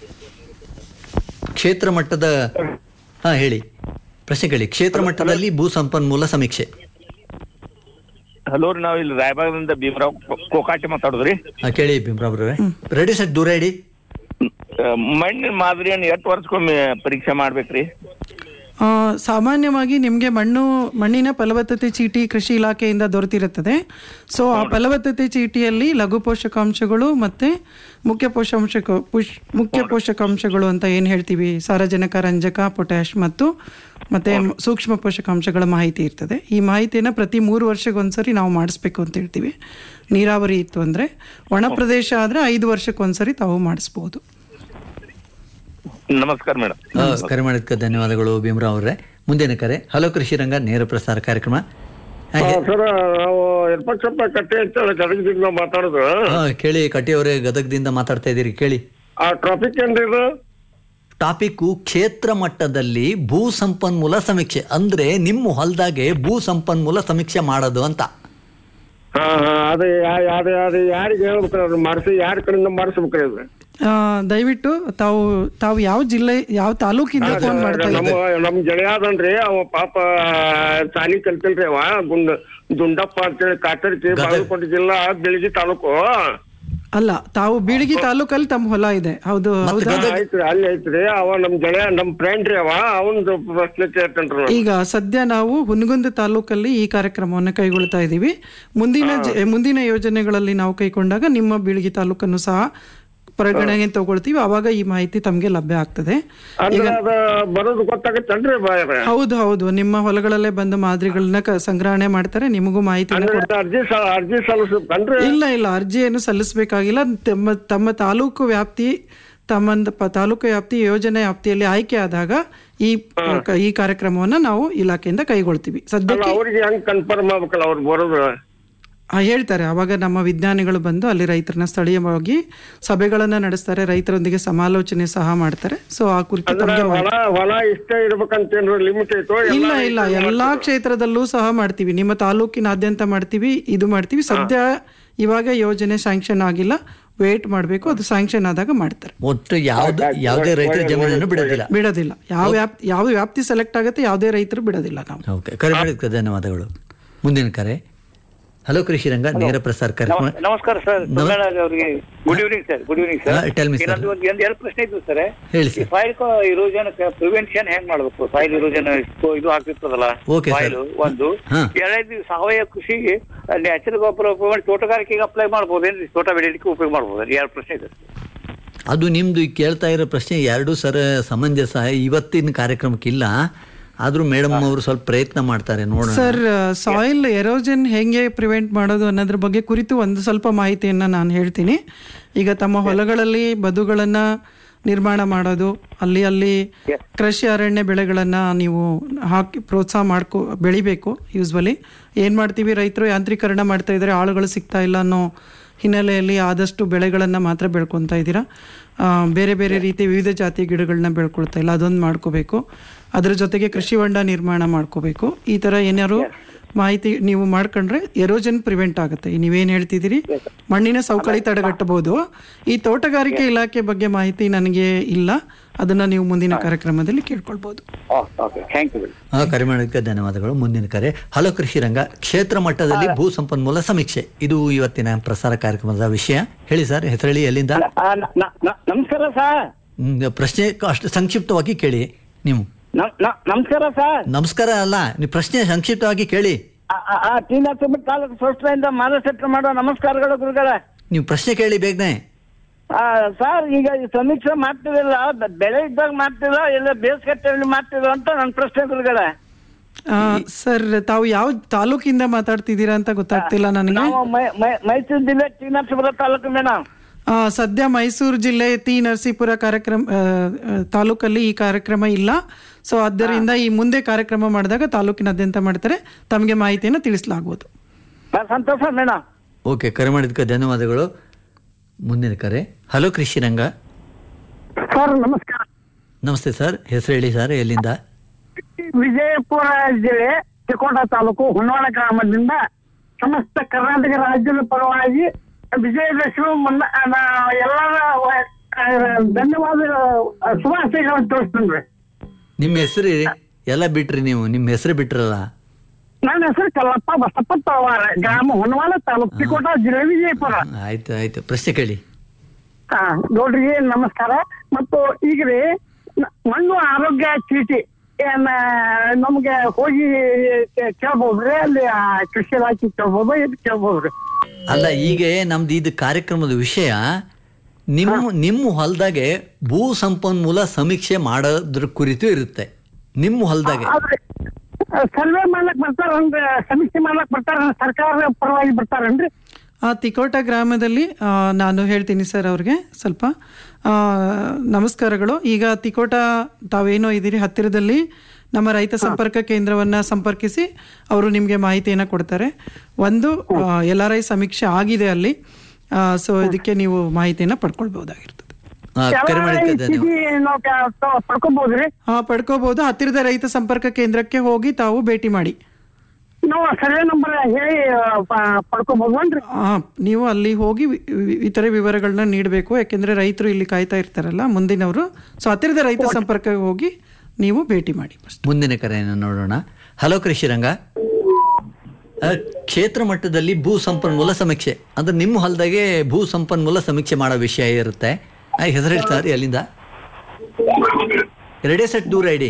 ಕ್ಷೇತ್ರ ಮಟ್ಟದ ಹಾ ಹೇಳಿ ಪ್ರಶ್ನೆ ಕೇಳಿ ಕ್ಷೇತ್ರ ಮಟ್ಟದಲ್ಲಿ ಭೂ ಸಂಪನ್ಮೂಲ ಸಮೀಕ್ಷೆ ಹಲೋ ರೀ ನಾವು ಇಲ್ಲಿ ರಾಯಬಾಗದಿಂದ ಭೀಮರಾವ್ ಕೋ- ಕೋಕಾಟಿ ಮಾತಾಡೋದ್ರಿ ಹಾ, ಕೇಳಿ ಭೀಮ್ರಾವ್ರವ್ರೆ ರೆಡಿ ಸರ್ ದೂರ ಇಡಿ ಆ, ಮಣ್ಣಿನ ಮಾದರಿಯನ್ನು ಎಷ್ಟು ವರ್ಷಕ್ಕೊಮ್ಮೆ ಪರೀಕ್ಷೆ ಮಾಡ್ಬೇಕ್ರಿ ಆ, ಸಾಮಾನ್ಯವಾಗಿ ನಿಮಗೆ ಮಣ್ಣು ಮಣ್ಣಿನ ಫಲವತ್ತತೆ ಚೀಟಿ ಕೃಷಿ ಇಲಾಖೆಯಿಂದ ದೊರೆತಿರುತ್ತದೆ ಸೊ ಆ ಫಲವತ್ತತೆ ಚೀಟಿಯಲ್ಲಿ ಲಘು ಪೋಷಕಾಂಶಗಳು ಮತ್ತು ಮುಖ್ಯ ಪೋಷಾಂಶ ಪುಷ್ ಮುಖ್ಯ ಪೋಷಕಾಂಶಗಳು ಅಂತ ಏನು ಹೇಳ್ತೀವಿ ಸಾರಜನಕ ರಂಜಕ ಪೊಟ್ಯಾಶ್ ಮತ್ತು ಮತ್ತು ಸೂಕ್ಷ್ಮ ಪೋಷಕಾಂಶಗಳ ಮಾಹಿತಿ ಇರ್ತದೆ ಈ ಮಾಹಿತಿಯನ್ನು ಪ್ರತಿ ಮೂರು ವರ್ಷಕ್ಕೊಂದ್ಸರಿ ನಾವು ಮಾಡಿಸ್ಬೇಕು ಅಂತ ಹೇಳ್ತೀವಿ ನೀರಾವರಿ ಇತ್ತು ಅಂದರೆ ಒಣ ಪ್ರದೇಶ ಆದರೆ ಐದು ವರ್ಷಕ್ಕೊಂದ್ಸರಿ ತಾವು ಮಾಡಿಸ್ಬೋದು ನಮಸ್ಕಾರ ಮೇಡಮ್ ಆ, ಕರೆ ಮಾಡಿದ್ದಕ್ಕೆ ಧನ್ಯವಾದಗಳು ಭೀಮರಾವ್ ಅವರೇ ಮುಂದಿನ ಕರೆ ಹಲೋ ಕೃಷಿ ರಂಗ ನೇರ ಪ್ರಸಾರ ಕಾರ್ಯಕ್ರಮ ಹಾ, ಹೇ- ಸರ್ ನಾವು ಯರ್ಪಕ್ಷಪ್ಪ ಕಟ್ಟೆ ಅಂತ ಗದಗದಿಂದ ನಾವು ಮಾತಾಡೋದು ಹಾ, ಕೇಳಿ ಕಟ್ಟಿಯವರೇ ಗದಗದಿಂದ ಮಾತಾಡ್ತಾ ಇದ್ದೀರಿ ಕೇಳಿ ಆ ಟ್ರಾಫಿಕ್ ಏನ್ರಿ ಇದು ಟಾಪಿಕ್ಕು ಕ್ಷೇತ್ರ ಮಟ್ಟದಲ್ಲಿ ಭೂ ಸಂಪನ್ಮೂಲ ಸಮೀಕ್ಷೆ ಅಂದ್ರೆ ನಿಮ್ಮ ಹೊಲದಾಗೆ ಭೂ ಸಂಪನ್ಮೂಲ ಸಮೀಕ್ಷೆ ಮಾಡೋದು ಅಂತ ಹಾ ಹಾ ಅದು ಯಾ- ಅದು ಅದು ಯಾರಿಗೆ ಹೇಳ್ಬೇಕ್ರಿ ಅದು ಮಾಡಿಸಿ ಯಾರ ಕಡೆಯಿಂದ ಮಾಡಿಸ್ಬೇಕ್ರಿ ಅದು ಆ, ದಯವಿಟ್ಟು ತಾವು ತಾವು ಯಾವ ಜಿಲ್ಲೆ ಯಾವ ತಾಲೂಕಿಂದ ಫೋನ್ ಮಾಡ್ತಾ ನಮ್ಮ ಇದ್ದೀರಿ ನಮ್ ಗೆಳೆಯ ಅದನ್ರಿ ಅವ ಪಾಪ ಸಾಲಿ ಕಲ್ತಿಲ್ರಿ ಅವ ಗುಂಡ್ ದುಂಡಪ್ಪ ಅಂತೇಳಿ ಕಾತರ್ಕಿ ಬಾಗಲಕೋಟೆ ಜಿಲ್ಲಾ ಬೆಳಗಿ ತಾಲೂಕು ಅಲ್ಲ ತಾವು ಬೀಳಗಿ ತಾಲೂಕಲ್ಲಿ ತಮ್ಮ ಹೊಲ ಇದೆ ಹೌದು ಹೌದಾ ಹಾ, ಐತ್ರಿ ಅಲ್ಲಿ ಐತ್ರಿ ಅವ ನಮ್ ಗೆಳೆಯ ನಮ್ ಫ್ರೆಂಡ್ ರೀ ಅವ ಅವನ್ ಪ್ರಶ್ನೆ ಕೇಳ್ತೇನ್ರಿ ನಾನು. ಈಗ ಸದ್ಯ ನಾವು ಹುನಗುಂದ ತಾಲೂಕಲ್ಲಿ ಈ ಕಾರ್ಯಕ್ರಮವನ್ನು ಕೈಗೊಳ್ತಾ ಇದ್ದೀವಿ ಮುಂದಿನ ಜ- ಮುಂದಿನ ಯೋಜನೆಗಳಲ್ಲಿ ನಾವು ಕೈಗೊಂಡಾಗ ನಿಮ್ಮ ಬೀಳಗಿ ತಾಲೂಕನ್ನು ಸಹ ಪರಿಗಣನೆಗೆ ತಗೊಳ್ತೀವಿ ಅವಾಗ ಈ ಮಾಹಿತಿ ತಮಗೆ ಲಭ್ಯ ಆಗ್ತದೆ ಅಂದ್ರ ಅದ ಬರೋದು ಗೊತ್ತಾಗತ್ತೇನ್ರಿ ಬಾಯ್ರೆ ಹೌದು ಹೌದು ನಿಮ್ಮ ಹೊಲಗಳಲ್ಲೇ ಬಂದು ಮಾದರಿಗಳನ್ನ ಕ- ಸಂಗ್ರಹಣೆ ಮಾಡ್ತಾರೆ ನಿಮಗೂ ಮಾಹಿತಿ ಅಂದ್ರೆ ಅರ್ಜಿ ಸ- ಅರ್ಜಿ ಸಲ್ಲಿಸ್ಬೇಕನ್ರಿ ಇಲ್ಲ ಇಲ್ಲ ಅರ್ಜಿ ಏನು ಸಲ್ಲಿಸಬೇಕಾಗಿಲ್ಲ ತಮ್ಮ ತಮ್ಮ ತಾಲೂಕು ವ್ಯಾಪ್ತಿ ತಮ್ಮ ಪ- ತಾಲೂಕು ವ್ಯಾಪ್ತಿ ಯೋಜನೆ ವ್ಯಾಪ್ತಿಯಲ್ಲಿ ಆಯ್ಕೆ ಆದಾಗ ಈ ಈ ಕಾರ್ಯಕ್ರಮವನ್ನ ನಾವು ಇಲಾಖೆಯಿಂದ ಕೈಗೊಳ್ತೀವಿ ಅಲ್ಲ ಸದ್ಯಕ್ಕೆ ಅವ್ರಿಗೆ ಹೆಂಗ್ ಕನ್ಫರ್ಮ್ ಆಗ್ಬೇಕಲ್ಲ ಅವ್ರು ಬರೋದು ಆ, ಹೇಳ್ತಾರೆ ಅವಾಗ ನಮ್ಮ ವಿಜ್ಞಾನಿಗಳು ಬಂದು ಅಲ್ಲಿ ರೈತರನ್ನ ಸ್ಥಳೀಯವಾಗಿ ಸಭೆಗಳನ್ನ ನಡೆಸ್ತಾರೆ ರೈತರೊಂದಿಗೆ ಸಮಾಲೋಚನೆ ಸಹ ಮಾಡ್ತಾರೆ ಸೊ ಆ ಕುರಿತು ಅಂದ್ರೆ ತಮಗೆ ಹೊಲ ಹೊಲ ಇಷ್ಟೇ ಇರ್ಬೇಕಂತೇನ್ರಿ ಲಿಮಿಟ್ ಐತೋ ಇಲ್ಲ ಇಲ್ಲ ಎಲ್ಲಾ ಕ್ಷೇತ್ರದಲ್ಲೂ ಸಹ ಮಾಡ್ತೀವಿ ನಿಮ್ಮ ತಾಲೂಕಿನಾದ್ಯಂತ ಮಾಡ್ತೀವಿ ಇದು ಮಾಡ್ತೀವಿ ಸದ್ಯ ಇವಾಗ ಯೋಜನೆ ಸ್ಯಾಂಕ್ಷನ್ ಆಗಿಲ್ಲ ವೇಟ್ ಮಾಡಬೇಕು ಅದು ಸ್ಯಾಂಕ್ಷನ್ ಆದಾಗ ಮಾಡ್ತಾರೆ ಒಟ್ಟು ಯಾವ್ದು ಯಾವುದೇ ರೈತರ ಜಮೀನನ್ನು ಬಿಡೋದಿಲ್ಲ ಬಿಡೋದಿಲ್ಲ ಯಾವ ವ್ಯಾಪ್ತಿ ಯಾವ ವ್ಯಾಪ್ತಿ ಸೆಲೆಕ್ಟ್ ಆಗುತ್ತೆ ಯಾವುದೇ ರೈತರು ಬಿಡೋದಿಲ್ಲ ನಾವು ಓಕೆ ಕರೆ ಮಾಡಿದ್ದಕ್ಕೆ ಧನ್ಯವಾದಗಳು ಮುಂದಿನ ಕರೆ ಹಲೋ ಕೃಷಿ ರಂಗ ನೇರ ಪ್ರಸಾರ ಕಾರ್ಯಕ್ರಮ ನಮಸ್ಕಾರ ಸರ್ ಸೋಮನಾಥ್ ಅವರಿಗೆ good evening sir good evening ಹಾ, ಸರ್ tell me, sir. ಇನ್ನೊಂದು ಒಂದು ಒಂದು ಎರಡು ಪ್ರಶ್ನೆ ಇದ್ವು ಸರ್ ಹೇಳಿ ಈ ಫೈಲ್ ಇರೋಜನ್ ಪ್ರಿವೆನ್ಷನ್ ಹೆಂಗ್ ಮಾಡ್ಬೇಕು ಫೈಲ್ ಇರೋಜನ್ ಇದು ಆಗ್ತಿರ್ತದಲ್ಲ Okay, sir. ಫೈಲ್ ಒಂದು ಹಾ. ಎರಡನೇದು ಸಾವಯವ ಕೃಷಿಗೆ ನ್ಯಾಚುರಲ್ ಗೊಬ್ಬರ ಉಪಯೋಗ ಮಾಡಿ ತೋಟಗಾರಿಕೆಗೆ ಅಪ್ಲೈ ಮಾಡ್ಬೋದೇನ್ರಿ ತೋಟ ಬೆಳೆಯಲಿಕ್ಕೆ ಉಪಯೋಗ ಮಾಡ್ಬೋದು ಎರಡು ಪ್ರಶ್ನೆ ಇದೆ ಅದು ನಿಮ್ದು ಈ ಕೇಳ್ತಾ ಇರೋ ಪ್ರಶ್ನೆ ಎರಡೂ ಸರ ಸಮಂಜಸ ಇವತ್ತಿನ ಕಾರ್ಯಕ್ರಮಕ್ಕಿಲ್ಲ ಆದ್ರೂ ಮೇಡಮ್ ಅವರು ಸ್ವಲ್ಪ ಪ್ರಯತ್ನ ಮಾಡ್ತಾರೆ ನೋಡೋಣ ಸರ್ ಸಾಯಿಲ್ ಎರೋಜನ್ ಹೆಂಗೆ ಪ್ರಿವೆಂಟ್ ಮಾಡೋದು ಅನ್ನೋದ್ರ ಬಗ್ಗೆ ಕುರಿತು ಒಂದು ಸ್ವಲ್ಪ ಮಾಹಿತಿಯನ್ನು ನಾನು ಹೇಳ್ತೀನಿ ಈಗ ತಮ್ಮ ಹೊಲಗಳಲ್ಲಿ ಬದುಗಳನ್ನ ನಿರ್ಮಾಣ ಮಾಡೋದು ಅಲ್ಲಿ ಅಲ್ಲಿ ಕೃಷಿ ಅರಣ್ಯ ಬೆಳೆಗಳನ್ನ ನೀವು ಹಾಕಿ ಪ್ರೋತ್ಸಾಹ ಮಾಡ್ಕೊ ಬೆಳಿಬೇಕು ಯೂಸ್ವಲಿ ಏನು ಮಾಡ್ತೀವಿ ರೈತರು ಯಾಂತ್ರೀಕರಣ ಮಾಡ್ತಾ ಇದ್ದಾರೆ ಆಳುಗಳು ಸಿಗ್ತಾ ಇಲ್ಲ ಅನ್ನೋ ಹಿನ್ನೆಲೆಯಲ್ಲಿ ಆದಷ್ಟು ಬೆಳೆಗಳನ್ನು ಮಾತ್ರ ಬೆಳ್ಕೊತಾ ಇದ್ದೀರಾ ಆ, ಬೇರೆ ಬೇರೆ ರೀತಿ ವಿವಿಧ ಜಾತಿ ಗಿಡಗಳನ್ನ ಬೆಳ್ಕೊಳ್ತಾ ಇಲ್ಲ ಅದೊಂದು ಮಾಡ್ಕೋಬೇಕು ಅದ್ರ ಜೊತೆಗೆ ಕೃಷಿ ಹೊಂಡ ನಿರ್ಮಾಣ ಮಾಡ್ಕೋಬೇಕು ಈ ಥರ ಏನಾದ್ರು ಮಾಹಿತಿ ನೀವು ಮಾಡ್ಕೊಂಡ್ರೆ ಎರೋಜನ್ ಪ್ರಿವೆಂಟ್ ಆಗುತ್ತೆ ಈ ನೀವೇನು ಹೇಳ್ತಿದ್ದೀರಿ ಮಣ್ಣಿನ ಸವಕಳಿ ತಡೆಗಟ್ಟಬಹುದು ಈ ತೋಟಗಾರಿಕೆ ಇಲಾಖೆ ಬಗ್ಗೆ ಮಾಹಿತಿ ನನಗೆ ಇಲ್ಲ ಅದನ್ನ ನೀವು ಮುಂದಿನ ಕಾರ್ಯಕ್ರಮದಲ್ಲಿ ಕೇಳ್ಕೊಳ್ಬಹುದು ಓಕೆ ಥ್ಯಾಂಕ್ ಯು ಆ, ಕರೆ ಮಾಡೋದಕ್ಕೆ ಧನ್ಯವಾದಗಳು ಮುಂದಿನ ಕರೆ ಹಲೋ ಕೃಷಿ ರಂಗ ಕ್ಷೇತ್ರ ಮಟ್ಟದಲ್ಲಿ ಭೂ ಸಂಪನ್ಮೂಲ ಸಮೀಕ್ಷೆ ಇದು ಇವತ್ತಿನ ಪ್ರಸಾರ ಕಾರ್ಯಕ್ರಮದ ವಿಷಯ ಹೇಳಿ ಸರ್ ಹೆಸರಳಿ ಎಲ್ಲಿಂದ ನಮಸ್ಕಾರ ಸರ್ ಹ್ಮ್, ಪ್ರಶ್ನೆ ಅಷ್ಟು ಸಂಕ್ಷಿಪ್ತವಾಗಿ ಕೇಳಿ ನೀವು ನಮಸ್ಕಾರ ಸರ್ ನಮಸ್ಕಾರ ಅಲ್ಲ ನೀವು ಪ್ರಶ್ನೆ ಸಂಕ್ಷಿಪ್ತವಾಗಿ ಕೇಳಿ ಟಿ ನರಸಿಂಹ ತಾಲೂಕು ಸೋಷ್ಟ್ರಿಂದ ಮಾನಸೆಟ್ಟ ಮಾಡೋ ನಮಸ್ಕಾರಗಳು ಗುರುಗಳ ನೀವು ಪ್ರಶ್ನೆ ಕೇಳಿ ಬೇಗನೆ ಸರ್ ಈಗ ಈ ಸಮೀಕ್ಷೆ ಮಾಡ್ತಿರಲ್ಲ ಬ- ಬೆಳೆ ಇದ್ದಾಗ ಮಾಡ್ತಿರೋ ಇಲ್ಲ ಬೇಸಿಗೆ ಟೈಮಲ್ಲಿ ಮಾಡ್ತಿರೋ ಅಂತ ನನ್ನ ಪ್ರಶ್ನೆ ಗುರುಗಳ ಸರ್ ತಾವು ಯಾವ ತಾಲೂಕಿಂದ ಮಾತಾಡ್ತಿದ್ದೀರಾ ಅಂತ ಗೊತ್ತಾಗ್ತಿಲ್ಲ ನನಗೆ ನಾವು ಮೈ- ಮೈ- ಮೈಸೂರು ಜಿಲ್ಲೆ ಟಿ ನರಸೀಪುರ ತಾಲೂಕು ಮೇಡಮ್ ಆ, ಸದ್ಯ ಮೈಸೂರು ಜಿಲ್ಲೆ ತಿ ನರಸೀಪುರ ಕಾರ್ಯಕ್ರಮ ಆ, ಆ, ತಾಲೂಕಲ್ಲಿ ಈ ಕಾರ್ಯಕ್ರಮ ಇಲ್ಲ ಸೊ ಆದ್ದರಿಂದ ಈ ಮುಂದೆ ಕಾರ್ಯಕ್ರಮ ಮಾಡಿದಾಗ ತಾಲೂಕಿನಾದ್ಯಂತ ಮಾಡ್ತಾರೆ ತಮಗೆ ಮಾಹಿತಿಯನ್ನು ತಿಳಿಸಲಾಗುವುದು ಸಂತೋಷ ಮೇಡಮ್ ಓಕೆ ಕರೆ ಮಾಡಿದ್ದಕ್ಕೆ ಧನ್ಯವಾದಗಳು ಮುಂದಿನ ಕರೆ ಹಲೋ ಕೃಷಿ ರಂಗ ಸರ್ ನಮಸ್ಕಾರ ನಮಸ್ತೆ ಸರ್ ಹೆಸರು ಹೇಳಿ ಸರ್ ಎಲ್ಲಿಂದ ವಿಜಯಪುರ ಜಿಲ್ಲೆ ತಿಕೋಟ ತಾಲೂಕು ಹೊನ್ನವಾಡ ಗ್ರಾಮದಿಂದ ಸಮಸ್ತ ಕರ್ನಾಟಕ ರಾಜ್ಯದ ಪರವಾಗಿ ವಿಜಯದಶಮಿ ಮುನ್ನ ನಾ- ಎಲ್ಲರ ವ- ಆ, ಧನ್ಯವಾದ ಆ, ಶುಭಾಶಯಗಳನ್ನು ತೋರಿಸ್ತೀನಿ ನಿಮ್ಮ ಹೆಸರು ಎಲ್ಲ ಬಿಟ್ರಿ ನೀವು ನಿಮ್ಮ ಹೆಸರು ಬಿಟ್ರಲ್ಲ ನನ್ನ ಹೆಸರು ಕಲ್ಲಪ್ಪ ಬಸಪ್ಪ ತಳವಾರ ಗ್ರಾಮ ಹೊನ್ನವಾಡ ತಾಲೂಕು ತಿಕೋಟ ಜಿಲ್ಲೆ ವಿಜಯಪುರ ಆಯ್ತು ಆಯ್ತು ಪ್ರಶ್ನೆ ಕೇಳಿ ಹಾ ನೋಡ್ರಿ ನಮಸ್ಕಾರ ಮತ್ತು ಈಗ ರೀ ನ- ಮಣ್ಣು ಆರೋಗ್ಯ ಚೀಟಿ ಏನ ನಮ್ಗೆ ಹೋಗಿ ಕೇ- ಕೇಳ್ಬೋದ್ರಿ ಅಲ್ಲಿ ಆ ಕೃಷಿ ಇಲಾಖೆ ಕೇಳ್ಬೋದು ಇದು ಕೇಳ್ಬೋದ್ರಿ ಅಲ್ಲ ಈಗ ನಮ್ದು ಇದು ಕಾರ್ಯಕ್ರಮದ ವಿಷಯ ನಿಮ್ಮ ನಿಮ್ಮ ಹೊಲದಾಗೆ ಭೂ ಸಂಪನ್ಮೂಲ ಸಮೀಕ್ಷೆ ಮಾಡೋದ್ರ ಕುರಿತು ಇರುತ್ತೆ ನಿಮ್ಮ ಹೊಲದಾಗೆ ಆದ್ರೆ ಸರ್ವೆ ಮಾಡ್ಲಕ್ ಬರ್ತಾರನ್ರಿ ಸಮೀಕ್ಷೆ ಮಾಡ್ಲಕ್ ಬರ್ತಾರ ಸರ್ಕಾರ ಪರವಾಗಿ ಬರ್ತಾರನ್ರಿ ಆ ತಿಕೋಟ ಗ್ರಾಮದಲ್ಲಿ ಆ, ನಾನು ಹೇಳ್ತೀನಿ ಸರ್ ಅವ್ರಿಗೆ ಸ್ವಲ್ಪ ಆ, ನಮಸ್ಕಾರಗಳು ಈಗ ತಿಕೋಟ ತಾವೇನೋ ಇದ್ದೀರಿ ಹತ್ತಿರದಲ್ಲಿ ನಮ್ಮ ರೈತ ಸಂಪರ್ಕ ಕೇಂದ್ರವನ್ನ ಸಂಪರ್ಕಿಸಿ ಅವರು ನಿಮಗೆ ಮಾಹಿತಿಯನ್ನು ಕೊಡ್ತಾರೆ ಒಂದು ಎಲ್ ಆರ್ ಐ ಸಮೀಕ್ಷೆ ಆಗಿದೆ ಅಲ್ಲಿ ಸೊ ಇದಕ್ಕೆ ನೀವು ಮಾಹಿತಿಯನ್ನು ಪಡ್ಕೊಳ್ಬಹುದಾಗಿರ್ತದೆ ಆ, ಕರೆ ಮಾಡಿದ್ದಕ್ಕೆ ಧನ್ಯವಾದ ಚೀಟಿ ನಾವು ಕ- ತ- ಪಡ್ಕೊಬೋದ್ರಿ ಹಾ ಪಡ್ಕೋಬಹುದು ಹತ್ತಿರದ ರೈತ ಸಂಪರ್ಕ ಕೇಂದ್ರಕ್ಕೆ ಹೋಗಿ ತಾವು ಭೇಟಿ ಮಾಡಿ ನಾವು ಸರ್ವೆ ನಂಬರ್ ಹೇಳಿ ಪ- ಪಡ್ಕೊಬೋದನ್ರಿ ಆ, ನೀವು ಅಲ್ಲಿ ಹೋಗಿ ವಿ- ವಿ- ಇತರೆ ವಿವರಗಳನ್ನ ನೀಡಬೇಕು ಯಾಕೆಂದ್ರೆ ರೈತರು ಇಲ್ಲಿ ಕಾಯ್ತಾ ಇರ್ತಾರಲ್ಲ ಮುಂದಿನವರು ಸೊ ಹತ್ತಿರದ ರೈತ ಸಂಪರ್ಕ ಹೋಗಿ ನೀವು ಭೇಟಿ ಮಾಡಿ ಮುಂದಿನ ಕರೆಯನ್ನು ನೋಡೋಣ ಹಲೋ ಕೃಷಿ ರಂಗ ಆ, ಕ್ಷೇತ್ರ ಮಟ್ಟದಲ್ಲಿ ಭೂ ಸಂಪನ್ಮೂಲ ಸಮೀಕ್ಷೆ ಅಂದ್ರೆ ನಿಮ್ಮ ಹೊಲದಾಗೆ ಭೂ ಸಂಪನ್ಮೂಲ ಸಮೀಕ್ಷೆ ಮಾಡೋ ವಿಷಯ ಇರುತ್ತೆ ಆ, ಹೆಸರು ಹೇಳ್ತಾರೆ ಅಲ್ಲಿಂದ ಎರಡೇ ಸೆಟ್ ದೂರ ಇಡಿ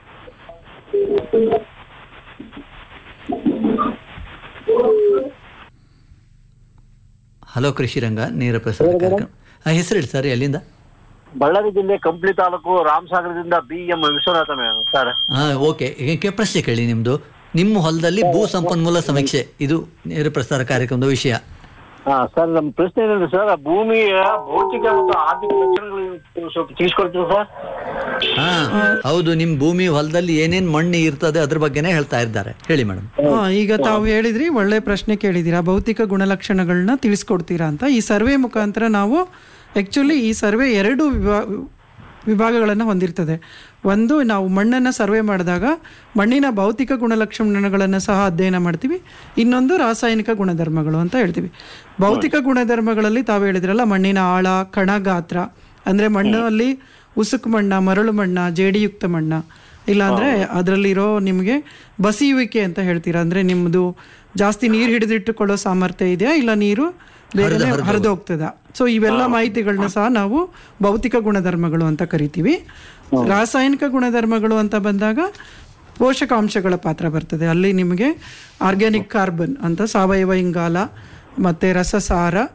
ಹಲೋ ಕೃಷಿ ರಂಗ ನೇರ ಪ್ರಸಾರ ಕಾರ್ಯಕ್ರಮ ಆ, ಹೆಸರು ಹೇಳಿ ಸರ್ ಎಲ್ಲಿಂದ ಬಳ್ಳಾರಿ ಜಿಲ್ಲೆ ಕಂಪ್ಲಿ ತಾಲೂಕು ರಾಮಸಾಗರದಿಂದ B M Vishwanatha madam sir ಹಾ ಓಕೆ ಈಗ ಪ್ರಶ್ನೆ ಕೇಳಿ ನಿಮ್ದು ನಿಮ್ಮ ಹೊಲದಲ್ಲಿ ಭೂ ಸಂಪನ್ಮೂಲ ಸಮೀಕ್ಷೆ ಇದು ನೇರ ಪ್ರಸಾರ ಕಾರ್ಯಕ್ರಮದ ವಿಷಯ ಹಾ ಸರ್ ನಮ್ಮ ಪ್ರಶ್ನೆ ಏನಂದ್ರೆ ಸರ್ ಭೂಮಿಯ ಭೌತಿಕ ಮತ್ತು ಆರ್ಥಿಕ ಲಕ್ಷಣಗಳು ಸ್ವಲ್ಪ ತಿಳಿಸ್ಕೊಡ್ತೀವಿ ಸರ್ ಹಾ ಹೌದು ನಿಮ್ ಭೂಮಿ ಹೊಲದಲ್ಲಿ ಏನೇನ್ ಮಣ್ಣು ಇರ್ತದೆ ಅದ್ರ ಬಗ್ಗೆನೇ ಹೇಳ್ತಾ ಇದ್ದಾರೆ ಹೇಳಿ ಮೇಡಮ್ ಆ, ಈಗ ತಾವು ಹೇಳಿದ್ರಿ ಒಳ್ಳೆ ಪ್ರಶ್ನೆ ಕೇಳಿದ್ದೀರಾ ಭೌತಿಕ ಗುಣಲಕ್ಷಣಗಳನ್ನ ತಿಳಿಸ್ಕೊಡ್ತೀರಾ ಅಂತ ಈ ಸರ್ವೆ ಮುಖಾಂತರ ನಾವು ಆ್ಯಕ್ಚುಲಿ ಈ ಸರ್ವೆ ಎರಡು ವಿಭಾ ವಿಭಾಗಗಳನ್ನು ಹೊಂದಿರ್ತದೆ ಒಂದು ನಾವು ಮಣ್ಣನ್ನು ಸರ್ವೆ ಮಾಡಿದಾಗ ಮಣ್ಣಿನ ಭೌತಿಕ ಗುಣಲಕ್ಷಣಗಳನ್ನು ಸಹ ಅಧ್ಯಯನ ಮಾಡ್ತೀವಿ ಇನ್ನೊಂದು ರಾಸಾಯನಿಕ ಗುಣಧರ್ಮಗಳು ಅಂತ ಹೇಳ್ತೀವಿ ಭೌತಿಕ ಗುಣಧರ್ಮಗಳಲ್ಲಿ ತಾವು ಹೇಳಿದ್ರಲ್ಲ ಮಣ್ಣಿನ ಆಳ ಕಣ ಗಾತ್ರ ಅಂದರೆ ಮಣ್ಣಲ್ಲಿ ಉಸುಕು ಮಣ್ಣ ಮರಳು ಮಣ್ಣ ಜೇಡಿಯುಕ್ತ ಮಣ್ಣ ಇಲ್ಲಾಂದ್ರೆ ಅದರಲ್ಲಿರೋ ನಿಮಗೆ ಬಸಿಯುವಿಕೆ ಅಂತ ಹೇಳ್ತೀರಾ ಅಂದ್ರೆ ನಿಮ್ಮದು ಜಾಸ್ತಿ ನೀರು ಹಿಡಿದಿಟ್ಟುಕೊಳ್ಳೋ ಸಾಮರ್ಥ್ಯ ಇದೆಯಾ ಇಲ್ಲ ನೀರು ಬೇಗನೆ ಹರಿದು ಹೋಗ್ತದ ಸೊ ಇವೆಲ್ಲ ಮಾಹಿತಿಗಳನ್ನ ಸಹ ನಾವು ಭೌತಿಕ ಗುಣಧರ್ಮಗಳು ಅಂತ ಕರಿತೀವಿ ರಾಸಾಯನಿಕ ಗುಣಧರ್ಮಗಳು ಅಂತ ಬಂದಾಗ ಪೋಷಕಾಂಶಗಳ ಪಾತ್ರ ಬರ್ತದೆ ಅಲ್ಲಿ ನಿಮಗೆ ಆರ್ಗ್ಯಾನಿಕ್ ಕಾರ್ಬನ್ ಅಂತ ಸಾವಯವ ಇಂಗಾಲ ಮತ್ತು ರಸಸಾರ